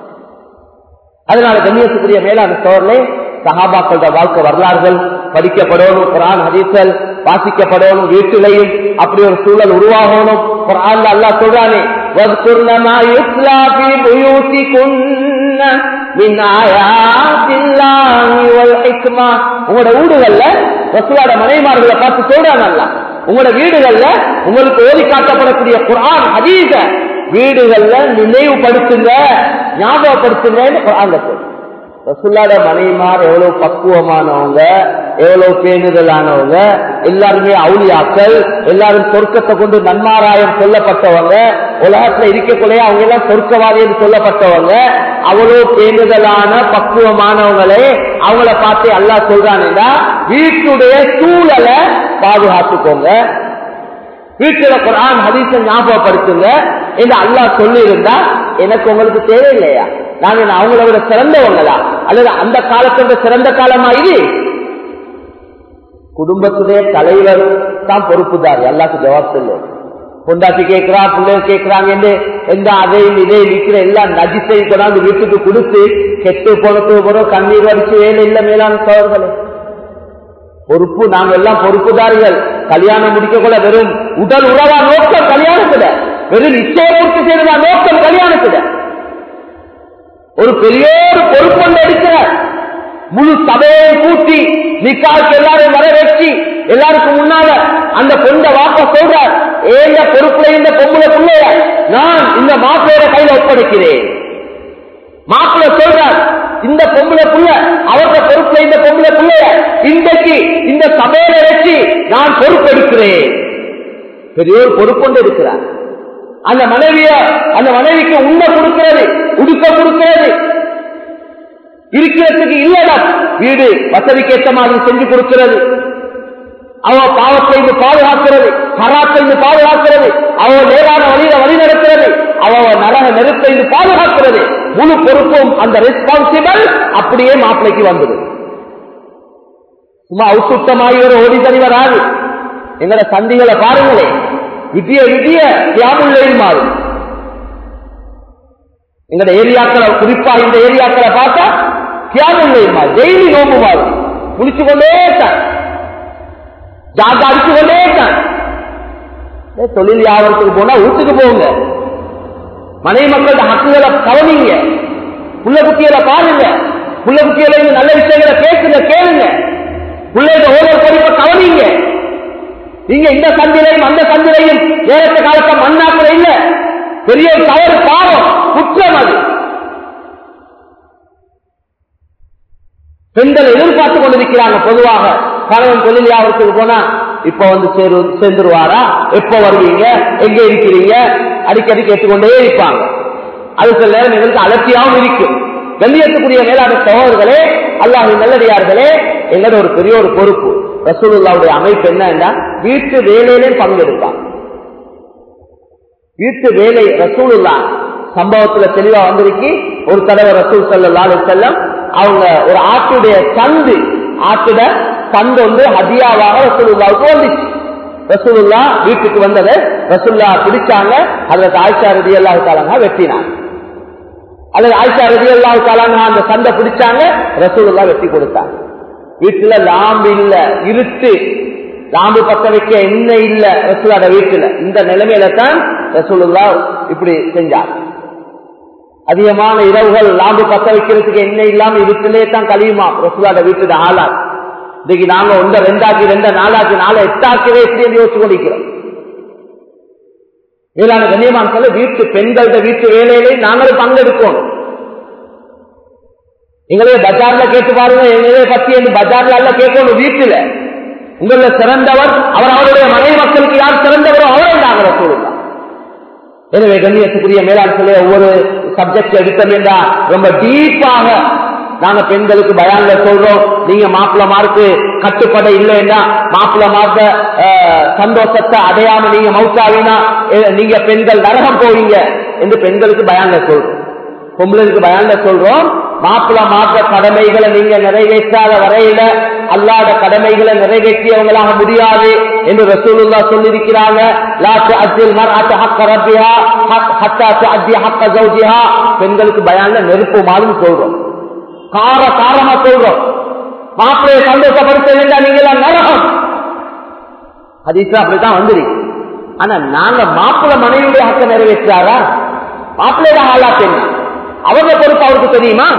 அதனால கண்ணியத்துக்குரிய மேலான சோழர்களே சஹாபாக்களோட வாழ்க்கை வரலாறுகள் படிக்கப்படணும் குரான் ஹதீசல் வாசிக்கப்படணும் வீட்டிலையும் அப்படி ஒரு சூழல் உருவாகணும் குரான் அல்லா சொல்றானே واذكرن ما يتلى في بيوتكن من آيات الله والحكمة உங்களோட வீடுகள்ல ரசூலோட மனைமார்களை பார்த்து சொல்றாங்க அல்ல உங்களோட வீடுகள்ல உங்களுக்கு ஓதி காட்டப்படக்கூடிய குரான் ஹதீஸ வீடுகள்ல நினைவுபடுத்துங்க ஞாபகப்படுத்துங்கன்னு குரான்ல சொல்லு ரசுல்லாட மனைமார் எவ்வளவு பக்குவமானவங்க எவ்வளவு பேணுதலானவங்க எல்லாருமே அவுளியாக்கள் எல்லாரும் சொர்க்கத்தை கொண்டு நன்மாராயம் சொல்லப்பட்டவங்க உலகத்துல இருக்கக்குள்ளே அவங்க எல்லாம் சொர்க்கவாதி என்று சொல்லப்பட்டவங்க அவ்வளவு பேணுதலான பக்குவமானவங்களே அவங்கள பார்த்து அல்லா சொல்றானுன்னா வீட்டுடைய சூழலை பாதுகாத்துக்கோங்க வீட்டுல குரான் ஹதீஸ ஞாபகப்படுத்துங்க என்று அல்லாஹ் சொல்லி இருந்தா எனக்கு உங்களுக்கு தேவையில்லையா நாங்க என்ன அவங்கள விட சிறந்தவங்களா அல்லது அந்த காலத்தோட சிறந்த காலமா இது குடும்பத்துடைய தலைவர் தான் பொறுப்புதார் எல்லாத்துக்கும் ஜவாப் சொல்லு பொண்டாட்டி கேட்கிறா பிள்ளைகள் கேட்கிறாங்க என்று எந்த அதையும் இதை விற்கிற எல்லா நஜிசை கொண்டாந்து வீட்டுக்கு கொடுத்து கெட்டு போனதுக்கு போறோம் கண்ணீர் வடிச்சு வேலை இல்ல மேலான சோழர்களே பொறுப்பு நாங்க எல்லாம் பொறுப்புதாரிகள் கல்யாணம் முடிக்க கூட வெறும் உடல் உறவா நோக்கம் கல்யாணத்துல வெறும் நிச்சயப்பூர்த்தி செய்யறதா நோக்கம் கல்யாணத்துல ஒரு பெரிய ஒரு பொறுப்பு எடுக்கிறார் முழு சபையை கூட்டி நிக்காவுக்கு எல்லாரும் வர வச்சு எல்லாருக்கும் முன்னால அந்த பொண்ணை வாப்ப சொல்றார் ஏந்த பொறுப்புல இந்த பொம்பளை பிள்ளைய நான் இந்த மாப்பிள்ளையோட கையில ஒப்படைக்கிறேன் மாப்பிள்ளை சொல்றார் இந்த பொம்பளை புள்ள அவரோட பொறுப்புல இந்த பொம்பளை புள்ளைய இன்றைக்கு இந்த சபையில வச்சு நான் பொறுப்பெடுக்கிறேன் பெரிய ஒரு பொறுப்பொண்டு இருக்கிறார் அந்த மனைவிய அந்த மனைவிக்கு உண்ண கொடுக்கிறது உடுக்க கொடுக்கிறது இருக்கிறதுக்கு இல்லடம் வீடு வசதிக்கு ஏற்ற மாதிரி செஞ்சு கொடுக்கிறது அவ பாவத்தை இருந்து பாதுகாக்கிறது கராத்தை இருந்து பாதுகாக்கிறது அவ நேரான வழியில வழி நடக்கிறது அவ நரக நெருப்பை இருந்து பாதுகாக்கிறது முழு பொறுப்பும் அந்த ரெஸ்பான்சிபிள் அப்படியே மாப்பிளைக்கு வந்தது சும்மா அவுசுத்தமாகி ஒரு ஓடி தனி வராது எங்கட சந்திகளை பாருங்களே விதிய விதிய தியாமுள்ளையும் மாறும் எங்கட ஏரியாக்களை குறிப்பா இந்த ஏரியாக்களை பார்த்தா தியாமுள்ளையும் மாறும் டெய்லி நோம்பு மாறும் குளிச்சு கொண்டே தான் ஜாக அடிச்சு கொண்டே தான் தொழில் வியாபாரத்துக்கு போனா வீட்டுக்கு போங்க மனைவி மக்களோட ஹக்குகளை கவனிங்க புள்ள குட்டிகளை பாருங்க புள்ள குட்டிகளை நல்ல விஷயங்களை பேசுங்க கேளுங்க பிள்ளைங்க ஒவ்வொரு படிப்பை கவனிங்க நீங்க இந்த சந்திலையும் அந்த சந்திலையும் நேரத்தை காலத்தை மண்ணாக்குற இல்ல பெரிய தவறு பாவம் குற்றம் அது பெண்கள் எதிர்பார்த்து கொண்டிருக்கிறாங்க பொதுவாக கணவன் தொழில் வியாபாரத்துக்கு போனா இப்ப வந்து சேரு சேர்ந்துருவாரா எப்ப வருவீங்க எங்க இருக்கிறீங்க அடிக்கடி கேட்டுக்கொண்டே இருப்பாங்க அது சில நேரம் எங்களுக்கு அலட்சியாகவும் இருக்கும் கண்ணியத்துக்குரிய மேலான சகோதரர்களே அல்லாஹ் நல்லடியார்களே எங்களோட ஒரு பெரிய ஒரு பொறுப்பு ரசூலுல்லாவுடைய அமைப்பு என்னன்னா வீட்டு வேலையிலே பங்கெடுப்பாங்க வீட்டு வேலை ரசூலுல்லா சம்பவத்துல தெளிவா வந்திருக்கு ஒரு தடவை ரசூல் சல்லாலு செல்லம் அவங்க ஒரு ஆட்டுடைய சந்து ஆட்டுட சந்து வந்து ஹதியாவாக ரசூலுல்லாவுக்கு வந்துச்சு ரசூலுல்லா வீட்டுக்கு வந்ததை ரசூல்லா பிடிச்சாங்க அதுல ஆயிஷா ரதி அல்லாஹு தாலாங்க வெட்டினாங்க அல்லது ஆயிஷா ரதி அல்லாஹு தாலாங்க அந்த சண்டை பிடிச்சாங்க ரசூலுல்லா வெட்டி கொடுத்தாங்க வீட்டுல லாம்பு இல்ல இருட்டு லாம்பு பத்த வைக்க என்ன இல்ல ரசூலோட வீட்டுல இந்த நிலைமையில தான் ரசூலுல்லா இப்படி செஞ்சாங்க அதிகமான இரவுகள் லாம்பு பத்த வைக்கிறதுக்கு என்ன இல்லாம இருட்டிலே தான் கழியுமா ரசூலோட வீட்டுல ஆளா இன்னைக்கு நாங்க ஒன்ற ரெண்டாக்கி ரெண்ட நாளாக்கி நாளை எட்டாக்கவே எப்படி யோசிச்சு கொண்டிருக்கிறோம் மேலான கண்ணியமான சொல்ல வீட்டு பெண்கள்ட வீட்டு வேலையிலே நாங்களும் பங்கெடுக்கணும் எங்களே பஜார்ல கேட்டு பாருங்க எங்களே பத்தி என்று பஜார்ல அல்ல கேட்கணும் வீட்டுல உங்கள சிறந்தவர் அவர் அவருடைய மனைவி மக்களுக்கு யார் சிறந்தவரோ அவரை நாங்கள் சொல்லுங்க எனவே கண்ணியத்துக்குரிய மேலாண் சொல்ல ஒவ்வொரு சப்ஜெக்ட் எடுத்தோம் என்றா ரொம்ப டீப்பாக நாங்க பெண்களுக்கு பயான்ல சொல்றோம் நீங்க மாப்பிள்ள மார்க்கு கட்டுப்பட இல்லைன்னா மாப்பிள்ள மார்க்க சந்தோஷத்தை அடையாம நீங்க மவுத்தாவினா நீங்க பெண்கள் நரகம் போவீங்க என்று பெண்களுக்கு பயான்ல சொல்றோம் பொம்பளைக்கு பயான்ல சொல்றோம் மாப்பிள்ள மாற்ற கடமைகளை நீங்க நிறைவேற்றாத வரையில அல்லாத கடமைகளை நிறைவேற்றியவங்களாக முடியாது என்று ரசூலுல்லா சொல்லியிருக்கிறாங்க பெண்களுக்கு பயான்ல நெருப்பு மாதிரி சொல்றோம் கார காரமா சொல்றோம் மாப்பிள்ளைய சந்தோஷப்படுத்த வேண்டாம் நீங்க எல்லாம் நரகம் ஹதீஸா அப்படித்தான் வந்துருக்கு ஆனா நாங்க மாப்பிள்ள மனைவியுடைய ஹக்க நிறைவேற்றாரா மாப்பிள்ளையோட ஆளா பெண் அவங்க பொறுப்பு அவருக்கு தெரியுமா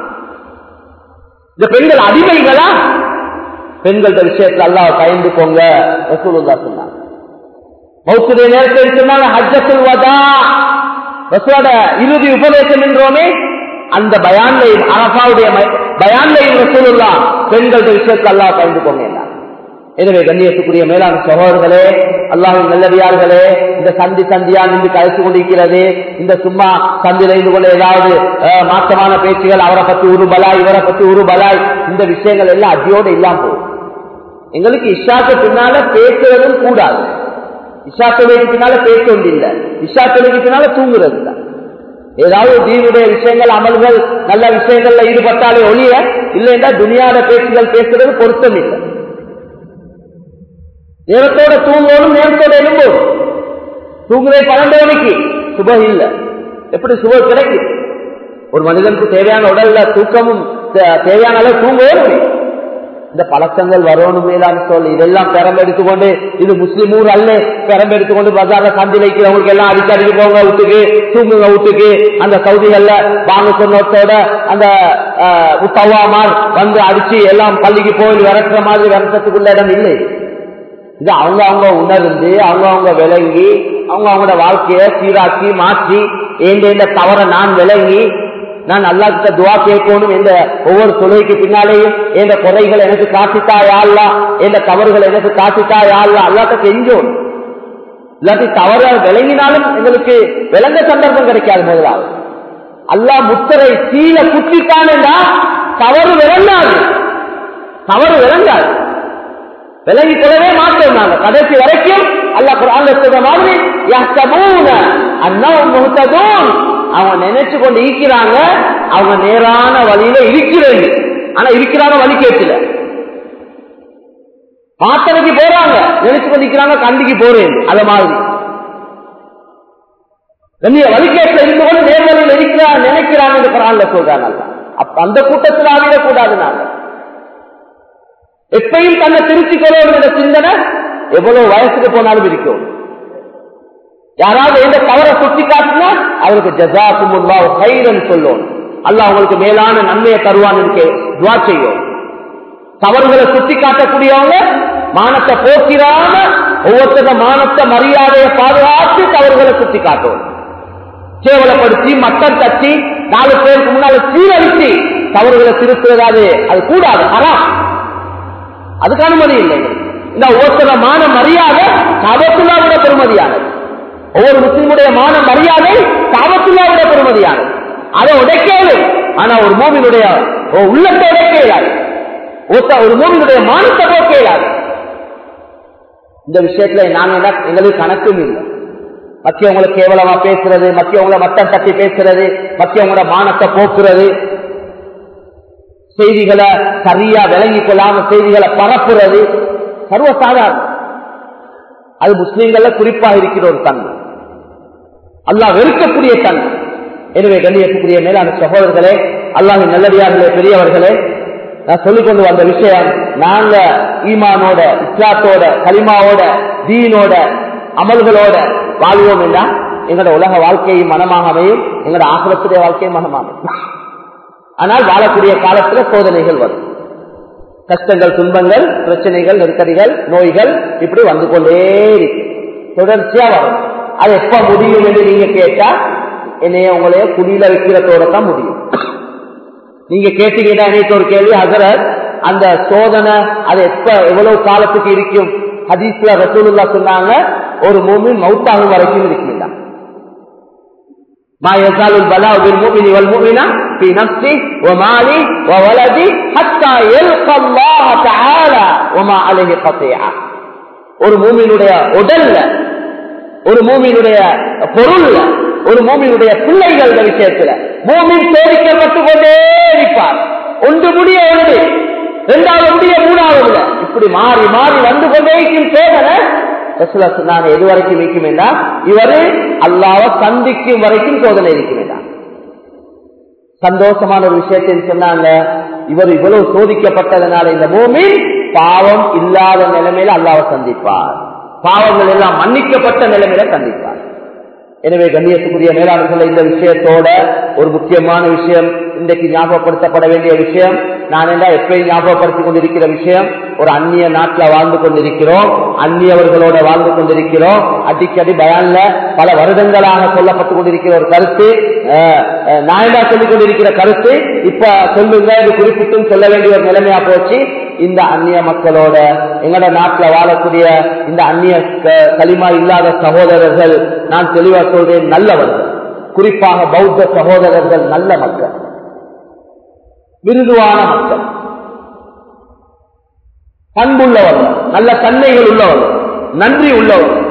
இந்த பெண்கள் அடிமைகளா பெண்கள விஷயத்துல அல்லாஹ் பயந்து போங்க ரசூலுல்லா சொன்னாங்க மௌத்துடைய நேரத்தில் சொன்னாங்க ஹஜ்ஜத்துல் வதா ரசூலோட இறுதி உபதேசம் என்றோமே அந்த பயான்லையும் அரபாவுடைய பயான்லையும் ரசூலுல்லா பெண்கள விஷயத்துல அல்லாஹ் பயந்து போங்க என்ன எனவே கண்ணியத்துக்குரிய மேலான சகோதரர்களே அல்லாஹின் நல்லடியார்களே இந்த சந்தி சந்தியா நின்று கழித்து கொண்டிருக்கிறது இந்த சும்மா சந்தில இருந்து கொண்டு ஏதாவது மாற்றமான பேச்சுகள் அவரை பத்தி ஒரு பலாய் இவரை பத்தி ஒரு பலாய் இந்த விஷயங்கள் எல்லாம் அடியோடு இல்லாம போகும் எங்களுக்கு இஷாக்கு பின்னால பேசுவதும் கூடாது இஷா தொழிலுக்கு பின்னால பேச வேண்டியில்லை இஷா தொழிலுக்கு பின்னால தூங்குறது தான் ஏதாவது தீனுடைய விஷயங்கள் அமல்கள் நல்ல விஷயங்கள்ல ஈடுபட்டாலே ஒழிய இல்லைன்னா துனியாட பேச்சுகள் பேசுறது பொருத்தம் இல்லை நேரத்தோட தூங்கணும் நேரத்தோட எழும்போம் தூங்குதே பன்னெண்டு மணிக்கு சுபம் இல்ல எப்படி சுபம் கிடைக்கும் ஒரு மனிதனுக்கு தேவையான உடல்ல தூக்கமும் தேவையான அளவு தூங்கவே இந்த பழக்கங்கள் வரணும் மேலான சொல் இதெல்லாம் பெரம்பெடுத்துக்கொண்டு இது முஸ்லிம் ஊர் அல்ல பெரம்பெடுத்துக்கொண்டு பஜார்ல சந்தி வைக்கிறவங்களுக்கு எல்லாம் அடிக்கடிக்கு போங்க வீட்டுக்கு தூங்குங்க வீட்டுக்கு அந்த சவுதிகள்ல வாங்க சொன்னோட்டோட அந்த முத்தவாமார் வந்து அடிச்சு எல்லாம் பள்ளிக்கு போய் விரட்டுற மாதிரி விரட்டத்துக்குள்ள இடம் இல்லை இது அவங்க அவங்க உணர்ந்து அவங்க அவங்க விளங்கி அவங்க அவங்களோட வாழ்க்கைய சீராக்கி மாற்றி ஏண்ட தவற நான் விளங்கி நான் அல்லா கிட்ட துவா கேட்கணும் என்ற ஒவ்வொரு தொழுகைக்கு பின்னாலேயும் எந்த குறைகளை எனக்கு காட்டித்தா யாழ்லா எந்த தவறுகளை எனக்கு காட்டித்தா யாழ்லா அல்லாட்ட செஞ்சோம் இல்லாட்டி தவற விளங்கினாலும் எங்களுக்கு விளங்க சந்தர்ப்பம் கிடைக்காது முதலாவது அல்லா முத்தரை சீல குத்திட்டான்டா தவறு விளங்காது தவறு விளங்காது விலகி கொள்ளவே மாட்டோம் நாங்க கடைசி வரைக்கும் அல்ல குரான் சொல்ற மாதிரி அவங்க நினைச்சு கொண்டு இருக்கிறாங்க அவங்க நேரான வழியில இருக்கிறது ஆனா இருக்கிறாங்க வழி கேட்கல மாத்தனைக்கு போறாங்க நினைச்சு கொண்டு இருக்கிறாங்க கண்டிக்கு போறேன் அத மாதிரி வழிகேட்டில் இருந்து கொண்டு நேர்வழியில் இருக்கிறாங்க நினைக்கிறாங்க என்று குரான்ல சொல்றாங்க அப்ப அந்த கூட்டத்தில் ஆகிடக்கூடாது நாங்க எப்பையும் தன்னை திருத்திக் கொள்ளும் சிந்தனை எவ்வளவு வயசுக்கு போனாலும் இருக்கும் யாராவது எந்த தவறை சுட்டி காட்டினா அவருக்கு ஜசாக்குமுல்லா கைரன் சொல்லும் அல்ல அவங்களுக்கு மேலான நன்மையை தருவான்னு துவா செய்யும் தவறுகளை சுட்டி காட்டக்கூடியவங்க மானத்தை போக்கிறாம ஒவ்வொருத்தர மானத்தை மரியாதையை பாதுகாத்து தவறுகளை சுட்டி காட்டும் கேவலப்படுத்தி மட்டம் தட்டி நாலு பேருக்கு முன்னால சீரழித்து தவறுகளை திருத்துவதாது அது கூடாது ஹராம் அதுக்கு அனுமதி இல்லை இந்த ஒவ்வொருத்தர மான மரியாதை காபத்துல்லா விட பெருமதியானது ஒவ்வொரு முஸ்லிமுடைய மான மரியாதை காபத்துல்லா விட பெருமதியானது அதை உடைக்கேது ஆனா ஒரு மூவினுடைய உள்ளத்தை உடைக்க இயலாது ஒரு மூவினுடைய மானத்தை போக்க இயலாது இந்த விஷயத்துல நாங்க என்ன எங்களுக்கு கணக்கும் இல்லை மத்தியவங்களை கேவலமா பேசுறது மத்தியவங்களை மட்டம் தட்டி பேசுறது மத்தியவங்களோட மானத்தை போக்குறது செய்திகளை சரியா விளங்கி கொள்ளாம செய்திகளை பரப்புறது சர்வசாதாரணம் அது முஸ்லீம்கள்ல குறிப்பாக இருக்கிற ஒரு தன்மை அல்லாஹ் வெறுக்கக்கூடிய தன்மை எனவே கண்ணியத்துக்குரிய மேலான சகோதரர்களே அல்லாஹின் நல்லடியார்களே பெரியவர்களே நான் சொல்லிக் கொண்டு வந்த விஷயம் நாங்க ஈமானோட இஸ்லாத்தோட கலிமாவோட தீனோட அமல்களோட வாழ்வோம் என்றா எங்களோட உலக வாழ்க்கையும் மனமாக அமையும் எங்களோட ஆசிரத்துடைய வாழ்க்கையும் மனமாக அமையும் ஆனால் வாழக்கூடிய காலத்துல சோதனைகள் வரும் கஷ்டங்கள் துன்பங்கள் பிரச்சனைகள் நெருக்கடிகள் நோய்கள் இப்படி வந்து கொண்டே இருக்கு தொடர்ச்சியா வரும் அது எப்ப முடியும் என்று நீங்க கேட்டா என்னைய உங்களைய குடியில வைக்கிறதோட தான் முடியும் நீங்க கேட்டீங்கன்னா எனக்கு ஒரு கேள்வி ஹசரத் அந்த சோதனை அது எப்ப எவ்வளவு காலத்துக்கு இருக்கும் ஹதீஸ்ல ரசூலுல்லா சொன்னாங்க ஒரு மூமின் மவுத்தாகும் வரைக்கும் இருக்குமில்ல ما يزال البلاء بالمؤمن والمؤمنة في نفسه وماله وولده حتى يلقى الله تعالى وما عليه قطيعة ஒரு மூமினுடைய உடல்ல ஒரு மூமினுடைய பொருள்ல ஒரு மூமினுடைய பிள்ளைகள் விஷயத்துல மூமின் சோதிக்கப்பட்டு கொண்டே இருப்பார் ஒன்று முடிய ஒன்று இரண்டாவது முடிய மூணாவது இப்படி மாறி மாறி வந்து கொண்டே இருக்கும் சோதனை ரசூலா சொன்னாங்க எது வரைக்கும் இருக்கும் என்றால் இவரு அல்லாவ சந்திக்கும் வரைக்கும் சோதனை இருக்கும் என்றார் சந்தோஷமான ஒரு விஷயத்தை சொன்னாங்க இவர் இவ்வளவு சோதிக்கப்பட்டதனால இந்த பூமி பாவம் இல்லாத நிலைமையில அல்லாவை சந்திப்பார் பாவங்கள் எல்லாம் மன்னிக்கப்பட்ட நிலைமையில சந்திப்பார் எனவே கண்ணியத்துக்குரிய மேலாளர்கள் இந்த விஷயத்தோட ஒரு முக்கியமான விஷயம் இன்றைக்கு ஞாபகப்படுத்தப்பட வேண்டிய விஷயம் நான் என்ன எப்பயும் ஞாபகப்படுத்திக் கொண்டிருக்கிற விஷயம் ஒரு அந்நிய நாட்டில் வாழ்ந்து கொண்டிருக்கிறோம் அந்நியவர்களோட வாழ்ந்து கொண்டிருக்கிறோம் அடிக்கடி பயான்ல பல வருடங்களாக சொல்லப்பட்டு கொண்டிருக்கிற ஒரு கருத்து நான் என்ன சொல்லிக் கொண்டிருக்கிற கருத்து இப்ப சொல்லுங்க இது குறிப்பிட்டும் சொல்ல வேண்டிய ஒரு நிலைமையா போச்சு இந்த அந்நிய மக்களோட எங்கட நாட்டில் வாழக்கூடிய இந்த அந்நிய களிமா இல்லாத சகோதரர்கள் நான் தெளிவா சொல்றேன் நல்லவர்கள் குறிப்பாக பௌத்த சகோதரர்கள் நல்ல மக்கள் மிருதுவான மக்கள் பண்புள்ளவர்கள் நல்ல தன்மைகள் உள்ளவர்கள் நன்றி உள்ளவர்கள்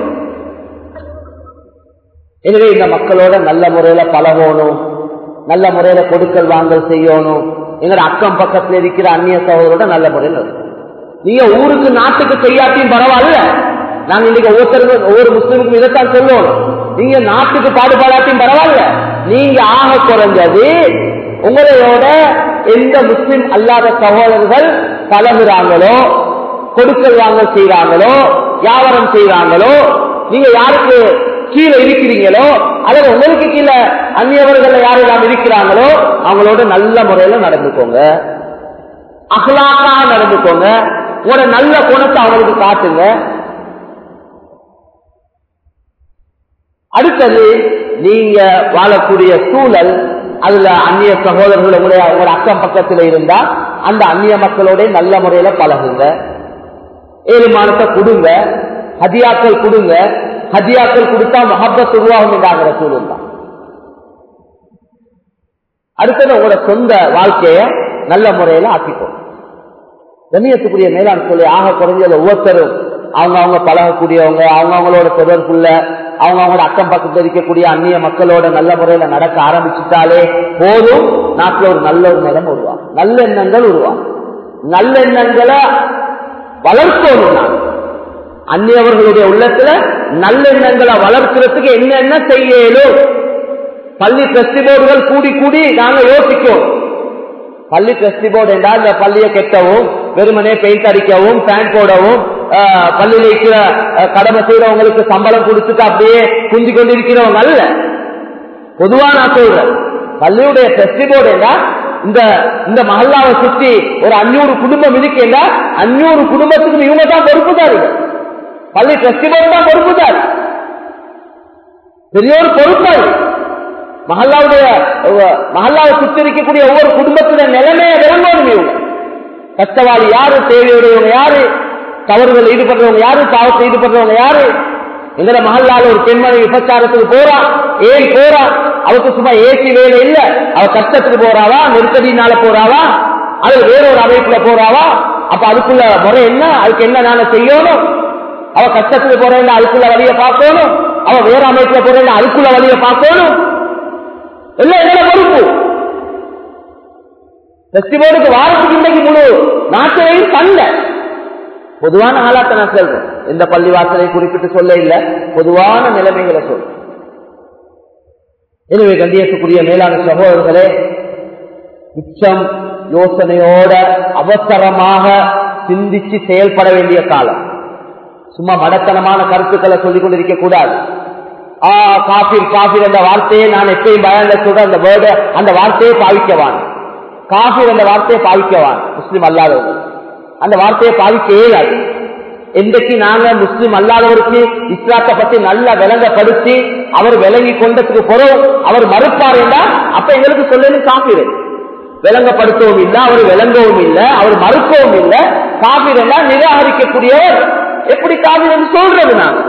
எனவே இந்த மக்களோட நல்ல முறையில பழகணும் நல்ல முறையில கொடுக்கல் வாங்கல் செய்யணும் எங்களோட அக்கம் பக்கத்துல இருக்கிற அந்நிய சகோதரோட நல்ல முறையில் இருக்கும் நீங்க ஊருக்கு நாட்டுக்கு செய்யாட்டியும் பரவாயில்ல நாங்க இன்னைக்கு ஒவ்வொருத்தருக்கும் ஒவ்வொரு முஸ்லிமுக்கும் இதைத்தான் சொல்லுவோம் நீங்க நாட்டுக்கு பாடுபாடாட்டியும் பரவாயில்ல நீங்க ஆக குறைஞ்சது உங்களோட எந்த முஸ்லிம் அல்லாத சகோதரர்கள் பழகுறாங்களோ கொடுக்கல் வாங்கல் செய்யறாங்களோ வியாபாரம் செய்யறாங்களோ நீங்க யாருக்கு கீழே இருக்கிறீங்களோ அல்லது உங்களுக்கு கீழே அந்நியவர்கள் யாரெல்லாம் இருக்கிறாங்களோ அவங்களோட நல்ல முறையில நடந்துக்கோங்க அகலாக்காக நடந்துக்கோங்க உங்களோட நல்ல குணத்தை அவங்களுக்கு காட்டுங்க அடுத்தது நீங்க வாழக்கூடிய சூழல் அதுல அந்நிய சகோதரர்கள் உங்களுடைய உங்களோட அக்கம் பக்கத்துல இருந்தா அந்த அந்நிய மக்களோட நல்ல முறையில பழகுங்க ஏழுமானத்தை கொடுங்க ஹதியாக்கள் கொடுங்க ஹதியாக்கள் கொடுத்தா மஹப்பத் உருவாகும் என்றாங்கிற சூழல் தான் அடுத்தது உங்களோட சொந்த வாழ்க்கைய நல்ல முறையில ஆக்கிக்கோங்க கண்ணியத்துக்குரிய மேலாண் சொல்லி ஆக குறைஞ்சது ஒவ்வொருத்தரும் அவங்க அவங்க பழகக்கூடியவங்க அவங்க அவங்களோட தொடர்புள்ள அவங்க அவங்களோட அக்கம் பக்கத்தில் இருக்கக்கூடிய அந்நிய மக்களோட நல்ல முறையில நடக்க ஆரம்பிச்சுட்டாலே போதும் நாட்டில் ஒரு நல்ல ஒரு நிலம் உருவாகும் நல்ல எண்ணங்கள் உருவாகும் நல்ல எண்ணங்களை வளர்க்கணும் நான் அந்நியவர்களுடைய உள்ளத்துல நல்லெண்ணங்களை வளர்க்கிறதுக்கு என்னென்ன செய்யலும் பள்ளி டிரஸ்டி போர்டுகள் கூடி கூடி நாங்க யோசிக்கும் பள்ளி டிரஸ்டி போர்டு என்றால் இந்த பள்ளியை கெட்டவும் வெறுமனே பெயிண்ட் அடிக்கவும் பேன் போடவும் பள்ளியில் இருக்கிற கடமை செய்யறவங்களுக்கு சம்பளம் கொடுத்துட்டு அப்படியே குந்தி கொண்டிருக்கிறவங்க அல்ல பொதுவா நான் சொல்றேன் பள்ளியுடைய டிரஸ்டி போர்டு என்றால் இந்த இந்த மஹல்லாவை சுத்தி ஒரு அஞ்சூறு குடும்பம் இருக்கேண்டா அஞ்சூறு குடும்பத்துக்கு இவங்க தான் பொறுப்புதாரிகள் பள்ளி டிரஸ்டி போர்டு தான் பொறுப்புதாரி பெரிய ஒரு பொறுப்பாளி மஹல்லாவுடைய மஹல்லாவை சுத்தி இருக்கக்கூடிய ஒவ்வொரு குடும்பத்துல நிலைமையை விளங்கணும் இவங்க கஷ்டவாளி யாரு தேவையுடையவங்க யாரு தவறுகள் ஈடுபடுறவங்க யாரு பாவத்தை ஈடுபடுறவங்க யாரு எங்கட மஹல்லால ஒரு பெண்மணி விபச்சாரத்துக்கு போறா ஏன் போறா அவருக்கு சும்மா ஏசி வேலை இல்ல அவ கஷ்டத்துக்கு போறாவா நெருக்கடினால போறாவா அது வேறொரு அமைப்புல போறாவா அப்ப அதுக்குள்ள முறை என்ன அதுக்கு என்ன நாங்க செய்யணும் அவ கஷ்டத்துக்கு போறேன் அதுக்குள்ள வழிய பார்க்கணும் அவ வேற அமைப்புல போறேன் அதுக்குள்ள வழிய பார்க்கணும் எல்லாம் எங்களோட பொறுப்பு ஃபெஸ்டிவலுக்கு வாரத்துக்கு இன்னைக்கு முழு நாட்டையும் சண்டை பொதுவான ஆளாத்த நான் சொல்றேன் எந்த பள்ளிவாசலை குறிப்பிட்டு சொல்ல இல்ல பொதுவான நிலைமைகளை சொல் எனவே கண்டியத்துக்குரிய மேலான சகோதரர்களே உச்சம் யோசனையோட அவசரமாக சிந்திச்சு செயல்பட வேண்டிய காலம் சும்மா மடத்தனமான கருத்துக்களை சொல்லிக் கொண்டிருக்க கூடாது ஆ காபிர் காபிர் என்ற வார்த்தையை நான் எப்பயும் பயன்ல சொல்ற அந்த வேர்டு அந்த வார்த்தையை பாவிக்கவான் காபிர் என்ற வார்த்தையை பாவிக்கவான் முஸ்லிம் அல்லாதவங்க அந்த வார்த்தையை பாவிக்க இயலாது என்றைக்கு நாங்க முஸ்லிம் அல்லாதவருக்கு இஸ்லாத்தை பத்தி நல்லா விளங்கப்படுத்தி அவர் விளங்கி கொண்டதுக்கு பிறகு அவர் மறுப்பார் என்றால் அப்ப எங்களுக்கு சொல்லணும் காப்பீடு விளங்கப்படுத்தவும் இல்லை அவர் விளங்கவும் இல்லை அவர் மறுக்கவும் இல்லை காப்பீடு எல்லாம் நிராகரிக்கக்கூடியவர் எப்படி காப்பீடு என்று சொல்றது நாங்க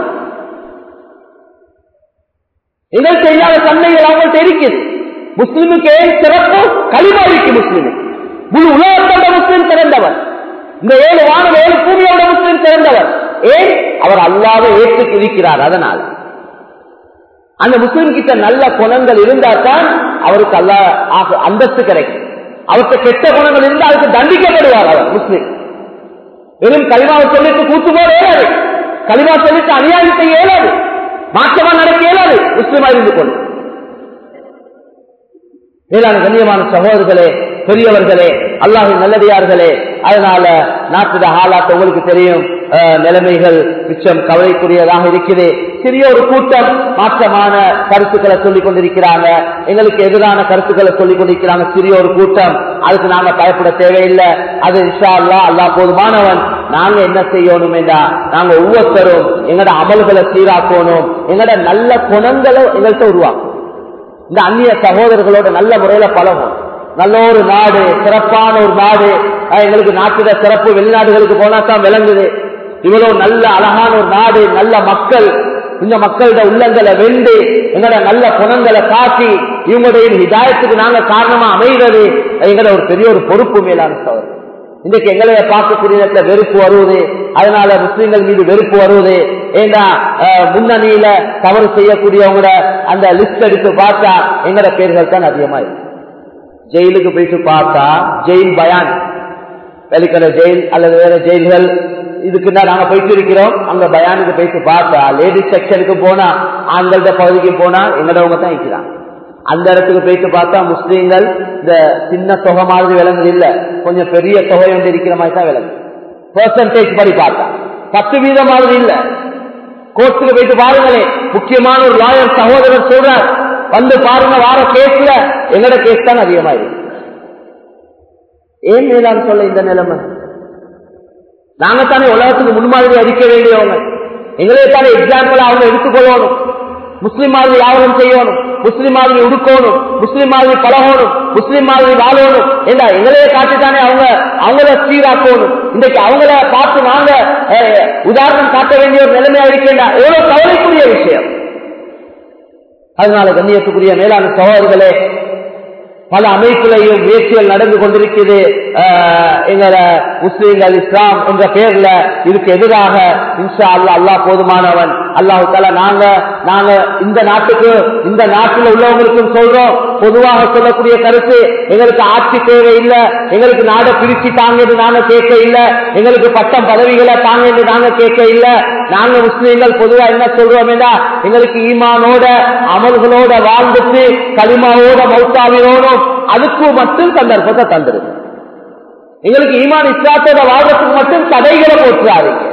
எங்களுக்கு இல்லாத தன்மைகள் அவங்கள்ட்ட இருக்குது முஸ்லிமுக்கு ஏன் சிறப்பு களிமா இருக்கு முஸ்லிமுக்கு முழு உலகத்தோட முஸ்லிம் சிறந்தவர் இந்த ஏழு வானம் ஏழு பூமியோட முஸ்லிம் சிறந்தவர் ஏன் அவர் அல்லாத ஏற்று இருக்கிறார் அதனால் அந்த முஸ்லிம் கிட்ட நல்ல குணங்கள் இருந்தால் தான் அவருக்கு அல்லா அந்தஸ்து கிடைக்கும் அவருக்கு கெட்ட குணங்கள் இருந்தால் அதுக்கு தண்டிக்கப்படுவார் அவர் முஸ்லிம் வெறும் களிமாவை சொல்லிட்டு கூத்து போட இயலாது களிமா சொல்லிட்டு அநியாயம் செய்ய இயலாது மாற்றமா நடக்க இயலாது முஸ்லிமா இருந்து கொண்டு மேலான கண்ணியமான சகோதரர்களே பெரியவர்களே அல்லாஹின் நல்லடியார்களே அதனால நாட்டுட ஹாலாத் உங்களுக்கு தெரியும் நிலைமைகள் மிச்சம் கவலைக்குரியதாக இருக்குது சிறிய ஒரு கூட்டம் மாற்றமான கருத்துக்களை சொல்லிக் கொண்டிருக்கிறாங்க எங்களுக்கு எதிரான கருத்துக்களை சொல்லிக் கொண்டிருக்கிறாங்க சிறிய ஒரு கூட்டம் அதுக்கு நாங்க பயப்பட தேவையில்லை அது இஷா அல்லா அல்லா போதுமானவன் நாங்க என்ன செய்யணும் என்றா நாங்க ஒவ்வொருத்தரும் எங்களோட அமல்களை சீராக்கணும் எங்களோட நல்ல குணங்களை எங்கள்கிட்ட உருவாக்கும் இந்த அந்நிய சகோதரர்களோட நல்ல முறையில பழகும் நல்ல ஒரு நாடு சிறப்பான ஒரு நாடு எங்களுக்கு நாட்டுல சிறப்பு வெளிநாடுகளுக்கு போனா தான் விளங்குது இவ்வளவு நல்ல அழகான ஒரு நாடு நல்ல மக்கள் இந்த மக்களோட உள்ளங்களை வெண்டு எங்களோட நல்ல குணங்களை காட்டி இவங்களுடைய இதாயத்துக்கு நாங்க காரணமா அமைகிறது எங்களோட ஒரு பெரிய ஒரு பொறுப்பு மேலான சகோதரர் இன்றைக்கு எங்களைய பார்க்கக்கூடிய இடத்துல வெறுப்பு வருவது அதனால முஸ்லிம்கள் மீது வெறுப்பு வருவது ஏன்னா முன்னணியில தவறு செய்யக்கூடியவங்கள அந்த லிஸ்ட் எடுத்து பார்த்தா எங்கட பேர்கள் தான் அதிகமா இருக்கு ஜெயிலுக்கு போயிட்டு பார்த்தா ஜெயில் பயான் வெளிக்கிற ஜெயில் அல்லது வேற ஜெயில்கள் இதுக்கு தான் நாங்க போயிட்டு இருக்கிறோம் அங்க பயானுக்கு போயிட்டு பார்த்தா லேடிஸ் செக்ஷனுக்கு போனா ஆண்கள்ட பகுதிக்கு போனா எங்கடவங்க தான் இருக்கிறாங்க அந்த இடத்துக்கு போயிட்டு பார்த்தா முஸ்லீம்கள் இந்த சின்ன தொகை மாதிரி விலங்கு இல்ல கொஞ்சம் பெரிய தொகை ஒன்று இருக்கிற மாதிரி தான் விலங்கு பெர்சன்டேஜ் படி பார்த்தா பத்து வீதம் மாதிரி இல்ல கோர்ட்டுக்கு போயிட்டு பாருங்களேன் முக்கியமான ஒரு லாயர் சகோதரர் சொல்றார் வந்து பாருங்க வார கேஸ்ல எங்கட கேஸ் தான் அதிகமா இருக்கு ஏன் மேலான்னு சொல்ல இந்த நிலைமை நாங்க தானே உலகத்துக்கு முன்மாதிரி அடிக்க வேண்டியவங்க எங்களே தானே எக்ஸாம்பிள் அவங்க எடுத்துக்கொள்ளணும் முஸ்லிம் மாதிரி யாவரம் செய்யணும் முஸ்லிம் மாதிரி உடுக்கணும் முஸ்லிம் மாதிரி பழகணும் முஸ்லிம் மாதிரி வாழணும் ஏண்டா எங்களையே காட்டித்தானே அவங்க அவங்கள சீராக்கணும் இன்றைக்கு அவங்கள பார்த்து நாங்க உதாரணம் காட்ட வேண்டிய ஒரு நிலைமையா இருக்கேண்டா எவ்வளவு கவலைக்குரிய விஷயம் அதனால கண்ணியத்துக்குரிய மேலான சகோதரர்களே பல அமைப்புலையும் முயற்சிகள் நடந்து கொண்டிருக்கிறது எங்கள முஸ்லீம்கள் இஸ்லாம் என்ற பெயர்ல இதுக்கு எதிராக இன்ஷா அல்லா அல்லா போதுமானவன் அல்லாஹு தால நாங்க நாங்க இந்த நாட்டுக்கு இந்த நாட்டில் உள்ளவங்களுக்கும் சொல்றோம் பொதுவாக சொல்லக்கூடிய கருத்து எங்களுக்கு ஆட்சி தேவை இல்லை எங்களுக்கு நாடை பிரிச்சு தாங்க என்று நாங்க கேட்க இல்லை எங்களுக்கு பட்டம் பதவிகளை தாங்க என்று நாங்க கேட்க இல்லை நாங்க முஸ்லீம்கள் பொதுவா என்ன சொல்றோம் எங்களுக்கு ஈமானோட அமல்களோட வாழ்ந்துட்டு களிமாவோட மௌத்தாவினோடும் அதுக்கு மட்டும் சந்தர்ப்பத்தை தந்துருது எங்களுக்கு ஈமான் இஸ்லாத்தோட வாழ்றதுக்கு மட்டும் தடைகளை போட்டுறாதீங்க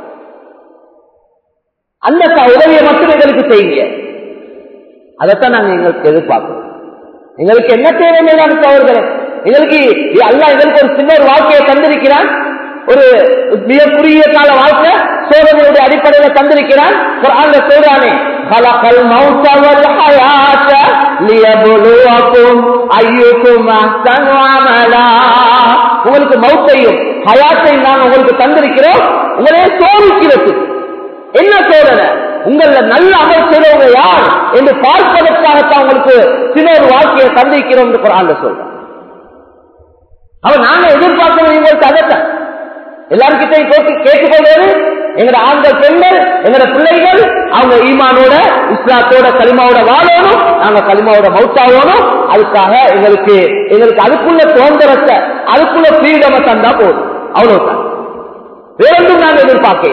அந்த உதவியை மட்டும் எங்களுக்கு செய்யுங்க அதைத்தான் நாங்க எங்களுக்கு எதிர்பார்க்கிறோம் எங்களுக்கு என்ன தேவை மேலான சோழர்களே எங்களுக்கு அல்ல எங்களுக்கு ஒரு சின்ன ஒரு வாழ்க்கையை தந்திருக்கிறான் ஒரு மிக குறுகிய கால வாழ்க்கை சோதனையுடைய அடிப்படையில தந்திருக்கிறான் அந்த சொல்றானே خلق الموت والحياة ليبلوكم أيكم أحسن عملا உங்களுக்கு மௌத்தையும் ஹயாத்தையும் நான் உங்களுக்கு தந்திருக்கிறோம் உங்களே சோதிக்கிறது என்ன சோதனை உங்கள நல்ல அமல் செய்றவங்க யார் என்று பார்ப்பதற்காகத்தான் உங்களுக்கு சில ஒரு வாழ்க்கையை தந்திருக்கிறோம் என்று குரான் சொல்றேன் அவன் நாங்க எதிர்பார்க்கிறோம் உங்களுக்கு அதத்தான் எல்லாருக்கிட்டையும் கேட்டு கேட்டுக்கொள்வது எங்கட ஆண்கள் பெண்கள் எங்கட பிள்ளைகள் அவங்க ஈமானோட இஸ்லாத்தோட களிமாவோட வாழணும் நாங்க களிமாவோட மவுத்தாகணும் அதுக்காக எங்களுக்கு எங்களுக்கு அதுக்குள்ள சுதந்திரத்தை அதுக்குள்ள ஃப்ரீடமை தந்தா போதும் அவ்வளவுதான் வேறொன்றும் நாங்க எதிர்பார்க்க இல்லை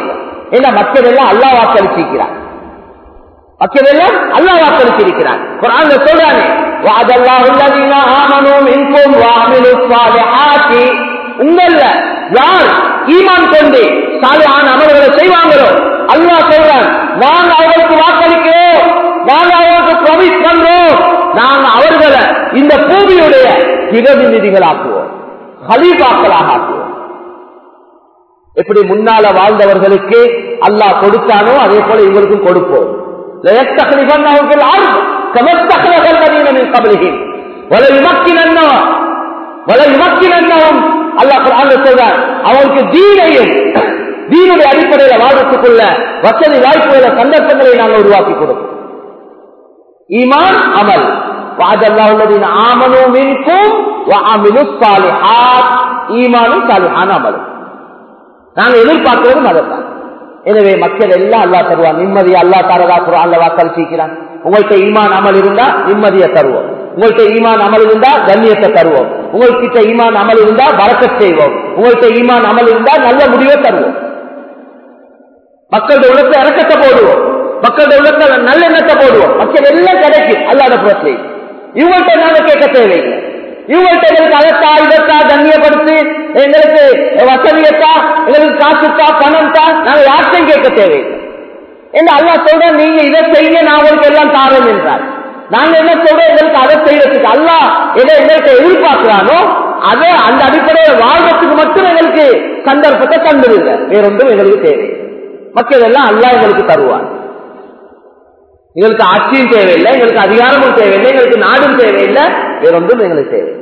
ஏன்னா மக்கள் எல்லாம் அல்லா வாக்களிச்சிருக்கிறார் மக்கள் எல்லாம் அல்லா வாக்களிச்சிருக்கிறார் குரான்ல சொல்றானே வாதல்லாஹு அல்லதீன ஆமனூ மின்கும் வஅமிலுஸ் ஸாலிஹாத்தி உங்கள யார் ஈமான் கொண்டு சாலிஹான அமல்களை செய்வாங்களோ அல்லாஹ் சொல்றான் நாங்க அவர்களுக்கு வாக்களிக்கிறோம் நாங்க அவர்களுக்கு ப்ரொமிஸ் பண்றோம் நாங்க அவர்களை இந்த பூமியுடைய பிரதிநிதிகளாக்குவோம் ஹலீஃபாக்களாக ஆக்குவோம் எப்படி முன்னால வாழ்ந்தவர்களுக்கு அல்லாஹ் கொடுத்தானோ அதே போல இவங்களுக்கும் கொடுப்போம் ليستخلفنهم في الارض كما استخلف الذين من قبلهم وليمكننهم وليمكننهم அல்லாஹ் குர்ஆன்ல சொல்றார் அவருக்கு தீனையும் தீனுடைய அடிப்படையில் வாழ்றதுக்குள்ள வசதி வாய்ப்புகளை சந்தர்ப்பங்களை நாங்கள் உருவாக்கி கொடுப்போம் ஈமான் அமல் وعد الله الذين آمنوا منكم وعملوا الصالحات ஈமானும் சாலிஹான அமலும் நாங்க எதிர்பார்க்கிறதும் அதைத்தான் எனவே மக்கள் எல்லாம் அல்லா தருவான் நிம்மதியை அல்லா தரதா குரான்ல வாக்களிச்சிருக்கிறான் உங்கள்கிட்ட ஈமான் அமல் இருந்தா நிம்மதியை தருவோம் உங்கள்கிட்ட ஈமான் அமல் இருந்தா கண்ணியத்தை தருவோம் உங்கள்கிட்ட ஈமான் அமல் இருந்தா வரக்கச் செய்வோம் உங்கள்கிட்ட ஈமான் அமல் இருந்தா நல்ல முடிவை தருவோம் மக்களுடைய உள்ளத்தை இறக்கத்தை போடுவோம் மக்களுடைய உள்ளத்தை நல்லெண்ணத்தை போடுவோம் மக்கள் எல்லாம் கிடைக்கும் அல்லாத புறத்தை இவங்கள்ட்ட நாங்க கேட்க தேவையில்லை இவங்கள்ட்ட எங்களுக்கு அதத்தா இதத்தா கண்ணியப்படுத்தி எங்களுக்கு வசதியத்தா எங்களுக்கு காசுத்தா பணம் தான் நாங்க யார்த்தையும் கேட்க தேவையில்லை என்று அல்லா சொல்ற நீங்க இதை செய்ய நான் உங்களுக்கு எல்லாம் தாரேன் என்றார் நாங்க என்ன சொல்றோம் எங்களுக்கு அதை செய்யறதுக்கு அல்லா எதை எங்களுக்கு எதிர்பார்க்கிறானோ அதை அந்த அடிப்படையில் வாழ்றதுக்கு மட்டும் எங்களுக்கு சந்தர்ப்பத்தை தந்துருங்க வேறொன்றும் எங்களுக்கு தேவை மக்கள் எல்லாம் அல்லா எங்களுக்கு தருவார் எங்களுக்கு ஆட்சியும் தேவையில்லை எங்களுக்கு அதிகாரமும் தேவையில்லை எங்களுக்கு நாடும் தேவையில்லை வேறொன்றும் எங்களுக்கு தேவை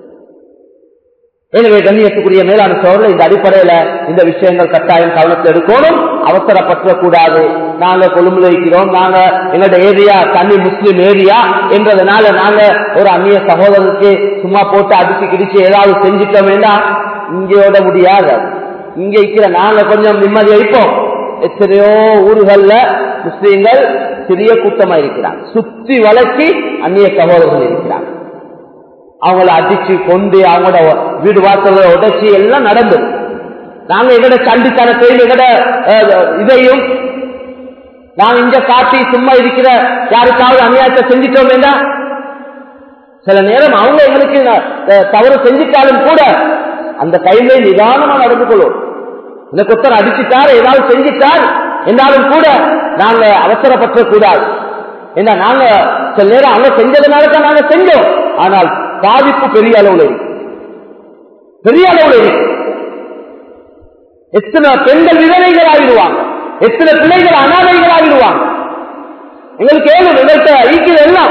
எனவே கண்ணியத்துக்குரிய மேலான சோழர்கள் இந்த அடிப்படையில இந்த விஷயங்கள் கட்டாயம் கவனத்தில் எடுக்கணும் அவசரப்பற்ற கூடாது நாங்க கொழும்புல இருக்கிறோம் நாங்க எங்களோட ஏரியா தனி முஸ்லிம் ஏரியா என்றதுனால நாங்க ஒரு அந்நிய சகோதரருக்கு சும்மா போட்டு அடிச்சு கிடிச்சு ஏதாவது செஞ்சுட்டோம் வேண்டாம் இங்கேயோட முடியாது இங்க இருக்கிற நாங்க கொஞ்சம் நிம்மதி வைப்போம் எத்தனையோ ஊர்கள்ல முஸ்லீம்கள் சிறிய கூட்டமா இருக்கிறாங்க சுத்தி வளர்ச்சி அந்நிய சகோதரர்கள் இருக்கிறாங்க அவங்கள அடிச்சு கொண்டு அவங்களோட வீடு வாசல்களை உடைச்சி எல்லாம் நடந்தது நாங்க எங்கட சண்டித்தனத்தையும் எங்கட இதையும் நாங்க இங்க காட்டி சும்மா இருக்கிற யாருக்காவது அநியாயத்தை செஞ்சிட்டோம் வேண்டாம் சில நேரம் அவங்க எங்களுக்கு தவறு செஞ்சிட்டாலும் கூட அந்த கையில நிதானமா நடந்து கொள்ளும் இந்த குத்தர் அடிச்சுட்டார் ஏதாவது செஞ்சிட்டார் என்றாலும் கூட நாங்க அவசரப்பற்ற கூடாது ஏன்னா நாங்க சில நேரம் அவங்க செஞ்சதுனால தான் நாங்க செஞ்சோம் ஆனால் பாதிப்பு பெரிய அளவுல இருக்கு பெரிய அளவுல இருக்கு எத்தனை பெண்கள் விதவைகள் ஆகிடுவாங்க எத்தனை பிள்ளைகள் அனாதைகள் ஆகிடுவாங்க எங்களுக்கு ஏழு எங்கள்கிட்ட ஈக்கிறது எல்லாம்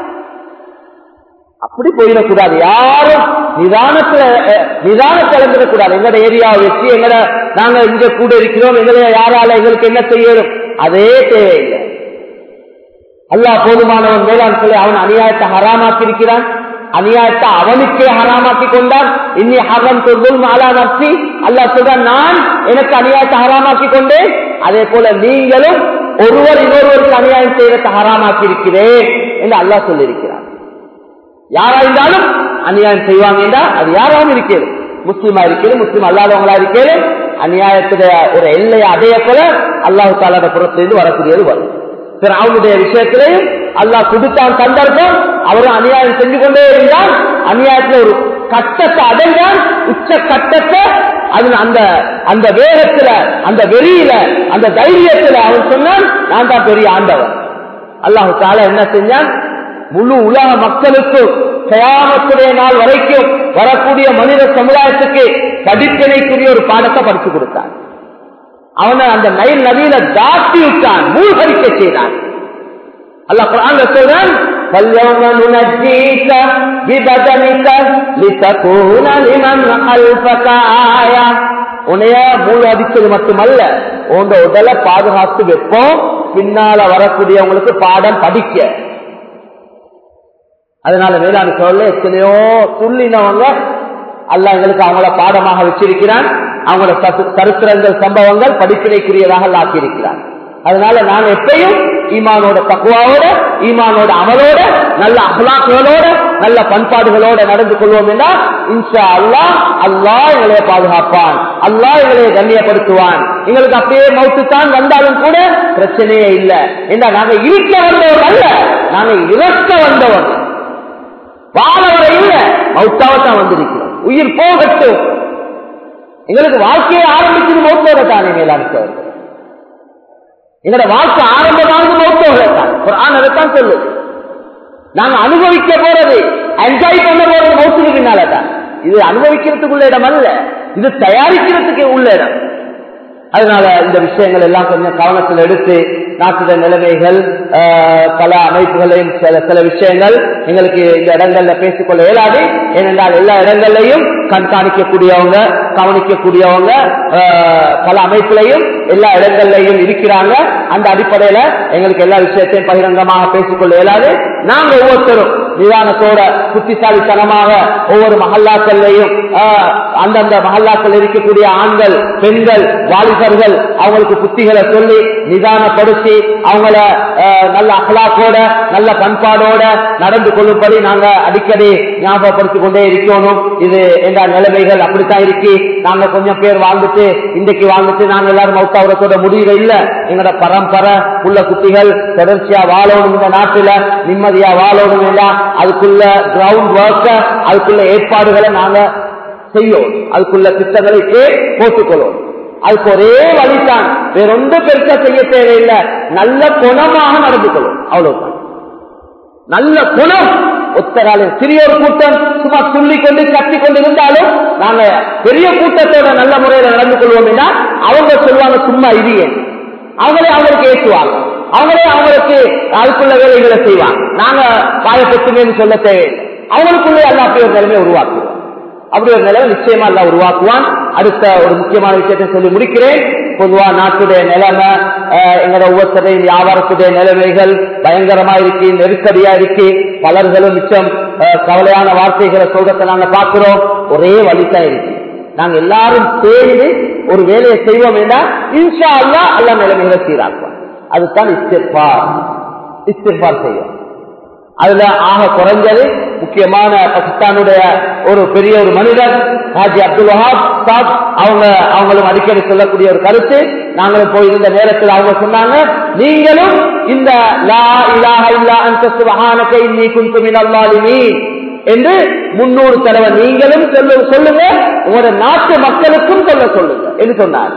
அப்படி போயிடக்கூடாது யாரும் நிதானத்துல நிதானத்தை இழந்துடக்கூடாது எங்கட ஏரியாவை வச்சு எங்கட நாங்க இங்க கூட இருக்கிறோம் எங்களை யாரால எங்களுக்கு என்ன செய்யணும் அதே தேவையில்லை அல்லாஹ் போதுமானவன் மேலான் சொல்லி அவன் அநியாயத்தை ஹராமாக்கி இருக்கிறான் அநியாயத்தை அவனுக்கே ஹராமாக்கி கொண்டான் இன்னி ஹரம் தொல்லும் அலா நப்சி அல்லாஹ் சொல்றான் நான் எனக்கு அநியாயத்தை ஹராமாக்கி கொண்டேன் அதே போல நீங்களும் ஒருவர் இன்னொருவருக்கு அநியாயம் செய்யறதை ஹராமாக்கி இருக்கிறேன் என்று அல்லாஹ் சொல்லியிருக்கிறான் யாரா இருந்தாலும் அநியாயம் செய்வாங்க என்றா அது யாராவும் இருக்கிறது முஸ்லீமா இருக்கிறது முஸ்லீம் அல்லாதவங்களா இருக்கிறது அநியாயத்துடைய ஒரு எல்லையை அடைய போல அல்லாஹு தாலாட புறத்திலிருந்து வரக்கூடியது வரும் சரி அவனுடைய விஷயத்திலையும் அல்லாஹ் கொடுத்தான் சந்தர்ப்பம் அவரும் அநியாயம் செஞ்சு கொண்டே இருந்தான் அநியாயத்துல ஒரு கட்டத்தை அடைந்தான் உச்ச கட்டத்தை அதுல அந்த அந்த வேகத்துல அந்த வெறியில அந்த தைரியத்துல அவன் சொன்னான் நான் தான் பெரிய ஆண்டவன் அல்லாஹு தாலா என்ன செஞ்சான் முழு உலக மக்களுக்கும் கயாமத்துடைய நாள் வரைக்கும் வரக்கூடிய மனித சமுதாயத்துக்கு படிப்பினைக்குரிய ஒரு பாடத்தை படிச்சு கொடுத்தான் அவனை அந்த நைல் நதியில தாட்டி விட்டான் மூழ்கடிக்க செய்தான் அல்லாஹ் குர்ஆன்ல சொல்றான் فَالْيَوْمَ نُنَجِّيكَ بِبَدَنِكَ لِتَكُونَ لِمَنْ خَلْفَكَ آيَةً உன்னைய மூளை அடிச்சது மட்டுமல்ல உங்க உடலை பாதுகாத்து வைப்போம் பின்னால வரக்கூடியவங்களுக்கு பாடம் படிக்க அதனால வேளாண் சொல்ல எத்தனையோ துள்ளினவங்க அல்ல எங்களுக்கு அவங்கள பாடமாக வச்சிருக்கிறான் அவங்களோட சரித்திரங்கள் சம்பவங்கள் படிப்பினைக்குரியதாக ஆக்கியிருக்கிறான் அதனால நான் எப்பயும் ஈமானோட தக்குவாவோட ஈமானோட அமலோட நல்ல அகலாக்குகளோட நல்ல பண்பாடுகளோட நடந்து கொள்வோம் என்றால் இன்ஷா அல்லாஹ் அல்லாஹ் எங்களை பாதுகாப்பான் அல்லாஹ் எங்களை கண்ணியப்படுத்துவான் எங்களுக்கு அப்படியே மவுத்து தான் வந்தாலும் கூட பிரச்சனையே இல்லை ஏன்னா நாங்க இருக்க வந்தவர் அல்ல நாங்க இறக்க வந்தவர் வாழ வர இல்ல மவுத்தாவத்தான் வந்திருக்கிறோம் உயிர் போகட்டும் எங்களுக்கு வாழ்க்கையை ஆரம்பிச்சது மௌத்தோட தானே மேலான எங்களோட வாழ்க்கை ஆரம்பமானது மௌத்தோட தான் குரான் அதைத்தான் சொல்லுது நாங்க அனுபவிக்க போறது என்ஜாய் பண்ண போறது மௌத்துக்கு பின்னால தான் இது அனுபவிக்கிறதுக்குள்ள இடம் அல்ல இது தயாரிக்கிறதுக்கு உள்ள இடம் அதனால இந்த விஷயங்கள் எல்லாம் கொஞ்சம் கவனத்தில் எடுத்து நாட்டுடைய நிலைமைகள் ஆஹ், பல அமைப்புகளையும் சில சில விஷயங்கள் எங்களுக்கு இந்த இடங்கள்ல பேசிக்கொள்ள இயலாது ஏனென்றால் எல்லா இடங்கள்லையும் கண்காணிக்கக்கூடியவங்க கவனிக்கக்கூடியவங்க ஆஹ், பல அமைப்புலையும் எல்லா இடங்கள்லையும் இருக்கிறாங்க அந்த அடிப்படையில எங்களுக்கு எல்லா விஷயத்தையும் பகிரங்கமாக பேசிக்கொள்ள இயலாது நாங்க ஒவ்வொருத்தரும் நிதானத்தோட புத்திசாலித்தனமாக ஒவ்வொரு மஹல்லாக்கள்லையும் ஆஹ், அந்தந்த மஹல்லாக்கள் இருக்கக்கூடிய ஆண்கள் பெண்கள் வாலிபர்கள் அவங்களுக்கு புத்திகளை சொல்லி நிதானப்படுத்தி அவங்கள ஆஹ், நல்ல அகலாக்கோட நல்ல பண்பாடோட நடந்து கொள்ளும்படி நாங்க அடிக்கடி ஞாபகப்படுத்திக் கொண்டே இருக்கணும் இது என்ற நிலைமைகள் அப்படித்தான் இருக்கு நாங்க கொஞ்சம் பேர் வாழ்ந்துட்டு இன்றைக்கு வாழ்ந்துட்டு நாங்க எல்லாரும் மௌத்தாவரத்தோட முடியல இல்ல எங்களோட பரம்பரை உள்ள குட்டிகள் தொடர்ச்சியா வாழணும் இந்த நாட்டுல நிம்மதியா வாழணும் இல்ல அதுக்குள்ள கிரவுண்ட் ஒர்க்க அதுக்குள்ள ஏற்பாடுகளை நாங்க செய்யும் அதுக்குள்ள திட்டங்களை போட்டுக்கொள்ளும் அதுக்கு ஒரே வழிதான் வேற ஒன்றும் பெருசா செய்ய தேவையில்லை நல்ல குணமாக நடந்து கொள்ளும் அவ்வளவுதான் நல்ல குணம் ஒத்தராலே சிறிய ஒரு கூட்டம் சும்மா துள்ளி கொண்டு கட்டி கொண்டு இருந்தாலும் நாங்க பெரிய கூட்டத்தோட நல்ல முறையில நடந்து கொள்வோம் அவங்க சொல்லுவாங்க சும்மா இடியே அவங்களே அவங்களுக்கு ஏற்றுவாங்க அவங்களே அவங்களுக்கு அதுக்குள்ள வேலைகளை செய்வாங்க நாங்க வாயப்பட்டுமேன்னு சொல்ல தேவையில்லை அவங்களுக்குள்ளே அல்ல அப்படி ஒரு நிலைமையை உருவாக்குவோம் அப்படி ஒரு நிலைமை நிச்சயமா அல்ல உருவாக்குவான் அடுத்த ஒரு முக்கியமான விஷயத்தை சொல்லி முடிக்கிறேன் பொதுவா நாட்டுடைய நிலைமை அஹ், எங்களோட ஒவ்வொருத்தரையும் வியாபாரத்துடைய நிலைமைகள் பயங்கரமா இருக்கு நெருக்கடியா இருக்கு பலர்களும் மிச்சம் அஹ், கவலையான வார்த்தைகளை சொல்றதை நாங்க பார்க்கிறோம் ஒரே வழிதான் இருக்கு நாங்க எல்லாரும் சேர்ந்து ஒரு வேலையை செய்வோம் என்றால் இன்ஷா அல்லா அல்ல நிலைமைகளை சீராக்குவோம் அதுதான் இஸ்திர்பார் இஸ்திர்பார் செய்யும் அதுல ஆக குறைஞ்சது முக்கியமான பாகிஸ்தானுடைய ஒரு பெரிய ஒரு மனிதர் ஹாஜி அப்துல் வஹாப் சாப் அவங்க அவங்களும் அடிக்கடி சொல்லக்கூடிய ஒரு கருத்து நாங்களும் போயிருந்த நேரத்தில் அவங்க சொன்னாங்க நீங்களும் இந்த லா இலாஹ இல்லா அன்த சுப்ஹானக இன்னீ குன்து மினல் ஸாலிமீன் என்று முன்னூறு தடவை நீங்களும் சொல்ல சொல்லுங்க உங்களோட நாட்டு மக்களுக்கும் சொல்ல சொல்லுங்க என்று சொன்னார்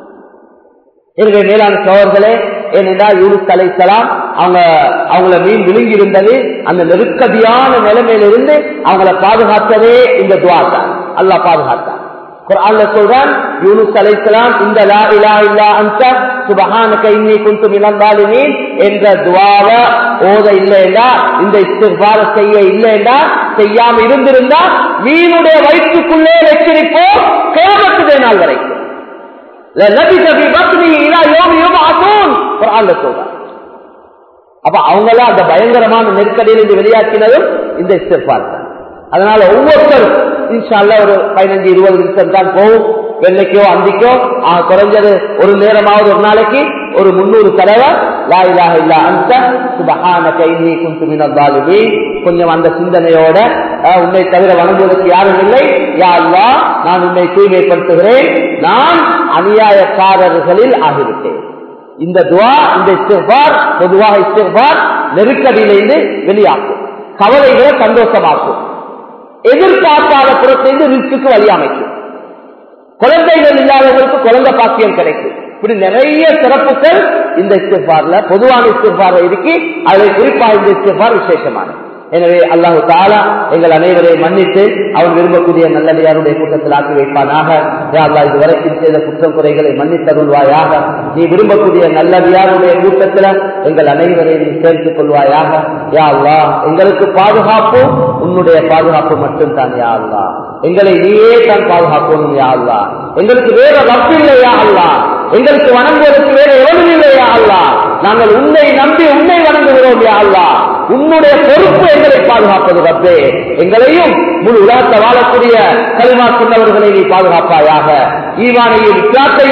எனவே மேலான சோழர்களே ஏனென்றால் யூனுஸ் அலைசலாம் அவங்க அவங்கள மீன் விழுங்கி இருந்தது அந்த நெருக்கடியான நிலைமையிலிருந்து அவங்கள பாதுகாத்ததே இந்த துவா தான் அல்லாஹ் பாதுகாத்தான் குர்ஆன்ல சொல்றான் யூனுஸ் அலைஹிஸ்ஸலாம் இந்த லா இலாஹ இல்லா அன்த சுப்ஹானக இன்னீ குன்து மினல் ஸாலிமீன் என்ற துஆவை ஓத இல்லையா இந்த இஸ்திக்பார செய்ய இல்லையா செய்யாம இருந்திருந்தா மீனுடைய வயிற்றுக்குள்ளே வச்சிருப்போம் கியாமத்துடைய நாள் வரைக்கும் لَلَبِثَ فِي بَطْنِهِ إِلَى يَوْمِ يُبْعَثُونَ குர்ஆன்ல சொல்றான் அப்ப அவங்கள அந்த பயங்கரமான நெருக்கடியிலிருந்து வெளியாக்கினதும் இந்த இஸ்திஃபார் தான் அதனால ஒவ்வொருத்தரும் இன்ஷா அல்லாஹ் ஒரு பதினஞ்சு இருபது நிமிஷம் தான் போகும் வெள்ளைக்கோ அந்திக்கோ ஆ, குறைஞ்சது ஒரு நேரமாவது ஒரு நாளைக்கு ஒரு முன்னூறு தடவை லா இலாஹ இல்லா அன்த சுபஹானக இன்னீ குன்து மினல் ஸாலிமீன் கொஞ்சம் அந்த சிந்தனையோட ஆ, உன்னை தவிர வணங்குவதற்கு யாரும் இல்லை யா அல்லாஹ் நான் உன்னை தூய்மைப்படுத்துகிறேன் நான் அநியாயக்காரர்களில் ஆகிவிட்டேன் இந்த துவா இந்த இஸ்திஃபார் பொதுவாக இஸ்திஃபார் நெருக்கடியிலிருந்து வெளியாக்கும் கவலைகளை சந்தோஷமாக்கும் எதிர்பார்க்காத புறத்திலிருந்து ரிஸ்க்கு வழி அமைக்கும் குழந்தைகள் இல்லாதவங்களுக்கு குழந்தை பாக்கியம் கிடைக்கும் இப்படி நிறைய சிறப்புகள் இந்த இஸ்திஃபார்ல பொதுவான இஸ்திஃபார் இருக்கு அதில் குறிப்பா இந்த இஸ்திஃபார் விசேஷமானது எனவே அல்லாஹு தாலா எங்கள் அனைவரையும் மன்னித்து அவன் விரும்பக்கூடிய நல்லடியாருடைய கூட்டத்தில் ஆக்கி வைப்பானாக யா அல்லாஹ் இதுவரைக்கும் செய்த குற்றம் குறைகளை மன்னித்தருள்வாயாக நீ விரும்பக்கூடிய நல்லடியாருடைய கூட்டத்தில் எங்கள் அனைவரையும் நீ சேர்த்துக் கொள்வாயாக யா அல்லாஹ் எங்களுக்கு பாதுகாப்பு உன்னுடைய பாதுகாப்பு மட்டும்தான் யா அல்லாஹ் எங்களை நீயே தான் பாதுகாக்கணும் யா அல்லாஹ் எங்களுக்கு வேற ரப்பு இல்லையா அல்லாஹ் எங்களுக்கு வணங்குவதற்கு வேற எவரும் இல்லையா அல்லாஹ் நாங்கள் உன்னை நம்பி உன்னை வணங்குகிறோம் யா அல்லாஹ் உன்னுடைய பொறுப்பு எங்களை பாதுகாப்பது ரப்பே எங்களையும் முழு உலகத்தை வாழக்கூடிய கலிமா சொன்னவர்களை நீ பாதுகாப்பாயாக ஈவானையும் இஸ்லாத்தையும்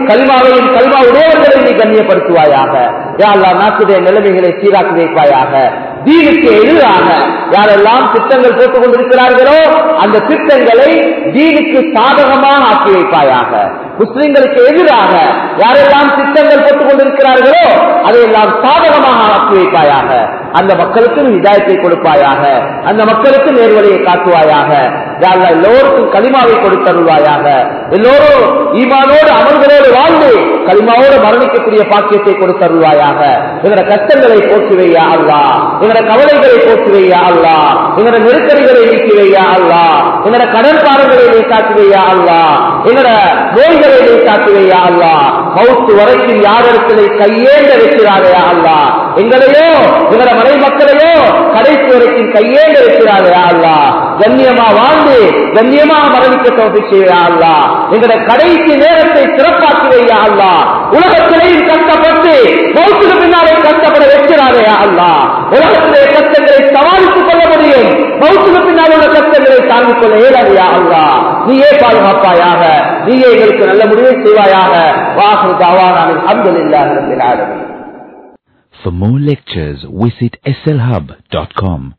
கலிமாவையும் கலிமா உடையவர்களை நீ கண்ணியப்படுத்துவாயாக யா அல்லாஹ் நாட்டுடைய நிலைமைகளை சீராக்கி வைப்பாயாக தீனுக்கு எதிராக யாரெல்லாம் திட்டங்கள் போட்டுக் கொண்டிருக்கிறார்களோ அந்த திட்டங்களை தீனுக்கு சாதகமாக ஆக்கி வைப்பாயாக முஸ்லிம்களுக்கு எதிராக யாரெல்லாம் திட்டங்கள் போட்டுக் கொண்டிருக்கிறார்களோ அதையெல்லாம் சாதகமாக ஆக்கி வைப்பாயாக அந்த மக்களுக்கு நீ இதாயத்தை கொடுப்பாயாக அந்த மக்களுக்கு நேர்வழியை காட்டுவாயாக யா அல்லாஹ் எல்லோருக்கும் களிமாவை கொடுத்தருள்வாயாக எல்லோரும் ஈமானோடு அமல்களோடு வாழ்ந்து களிமாவோடு மரணிக்கக்கூடிய பாக்கியத்தை கொடுத்தருள்வாயாக எங்களோட கஷ்டங்களை போக்கி வையா அல்லா எங்களோட கவலைகளை போக்கி வையா அல்லா எங்களோட நெருக்கடிகளை நீக்கி வையா அல்லா எங்களோட கடன்காரங்களை நீ காத்து வையா அல்லா எங்களோட நோய்களை நீ காத்து வையா அல்லா மவுத்து வரைக்கும் யாரிடத்திலே கையேந்த வைக்கிறாரையா அல்லா எங்களையோ எங்களோட மனை மக்களையோ கடைசி வரைக்கும் கையேந்த வைக்கிறாரையா அல்லா கண்ணியமா வாழ்ந்து கண்ணியமா மரணிக்க தோப்பி செய்யா அல்லா எங்களோட கடைசி நேரத்தை சிறப்பாக்கி வையா அல்லா உலகத்திலேயும் கஷ்டப்பட்டு மௌத்துக்கு பின்னாலே கஷ்டப்பட வைக்கிறாரே அல்லா உலகத்திலே கஷ்டங்களை சமாளித்துக் கொள்ள முடியும் மௌத்துக்கு பின்னால் உள்ள கஷ்டங்களை தாங்கிக் கொள்ள இயலாதையா அல்லா நீயே பாதுகாப்பாயாக நீயே எங்களுக்கு நல்ல முடிவை செய்வாயாக வாசல் தாவான அல்ஹம்துலில்லாஹி ரப்பில் ஆலமீன் For more lectures, visit slhub.com.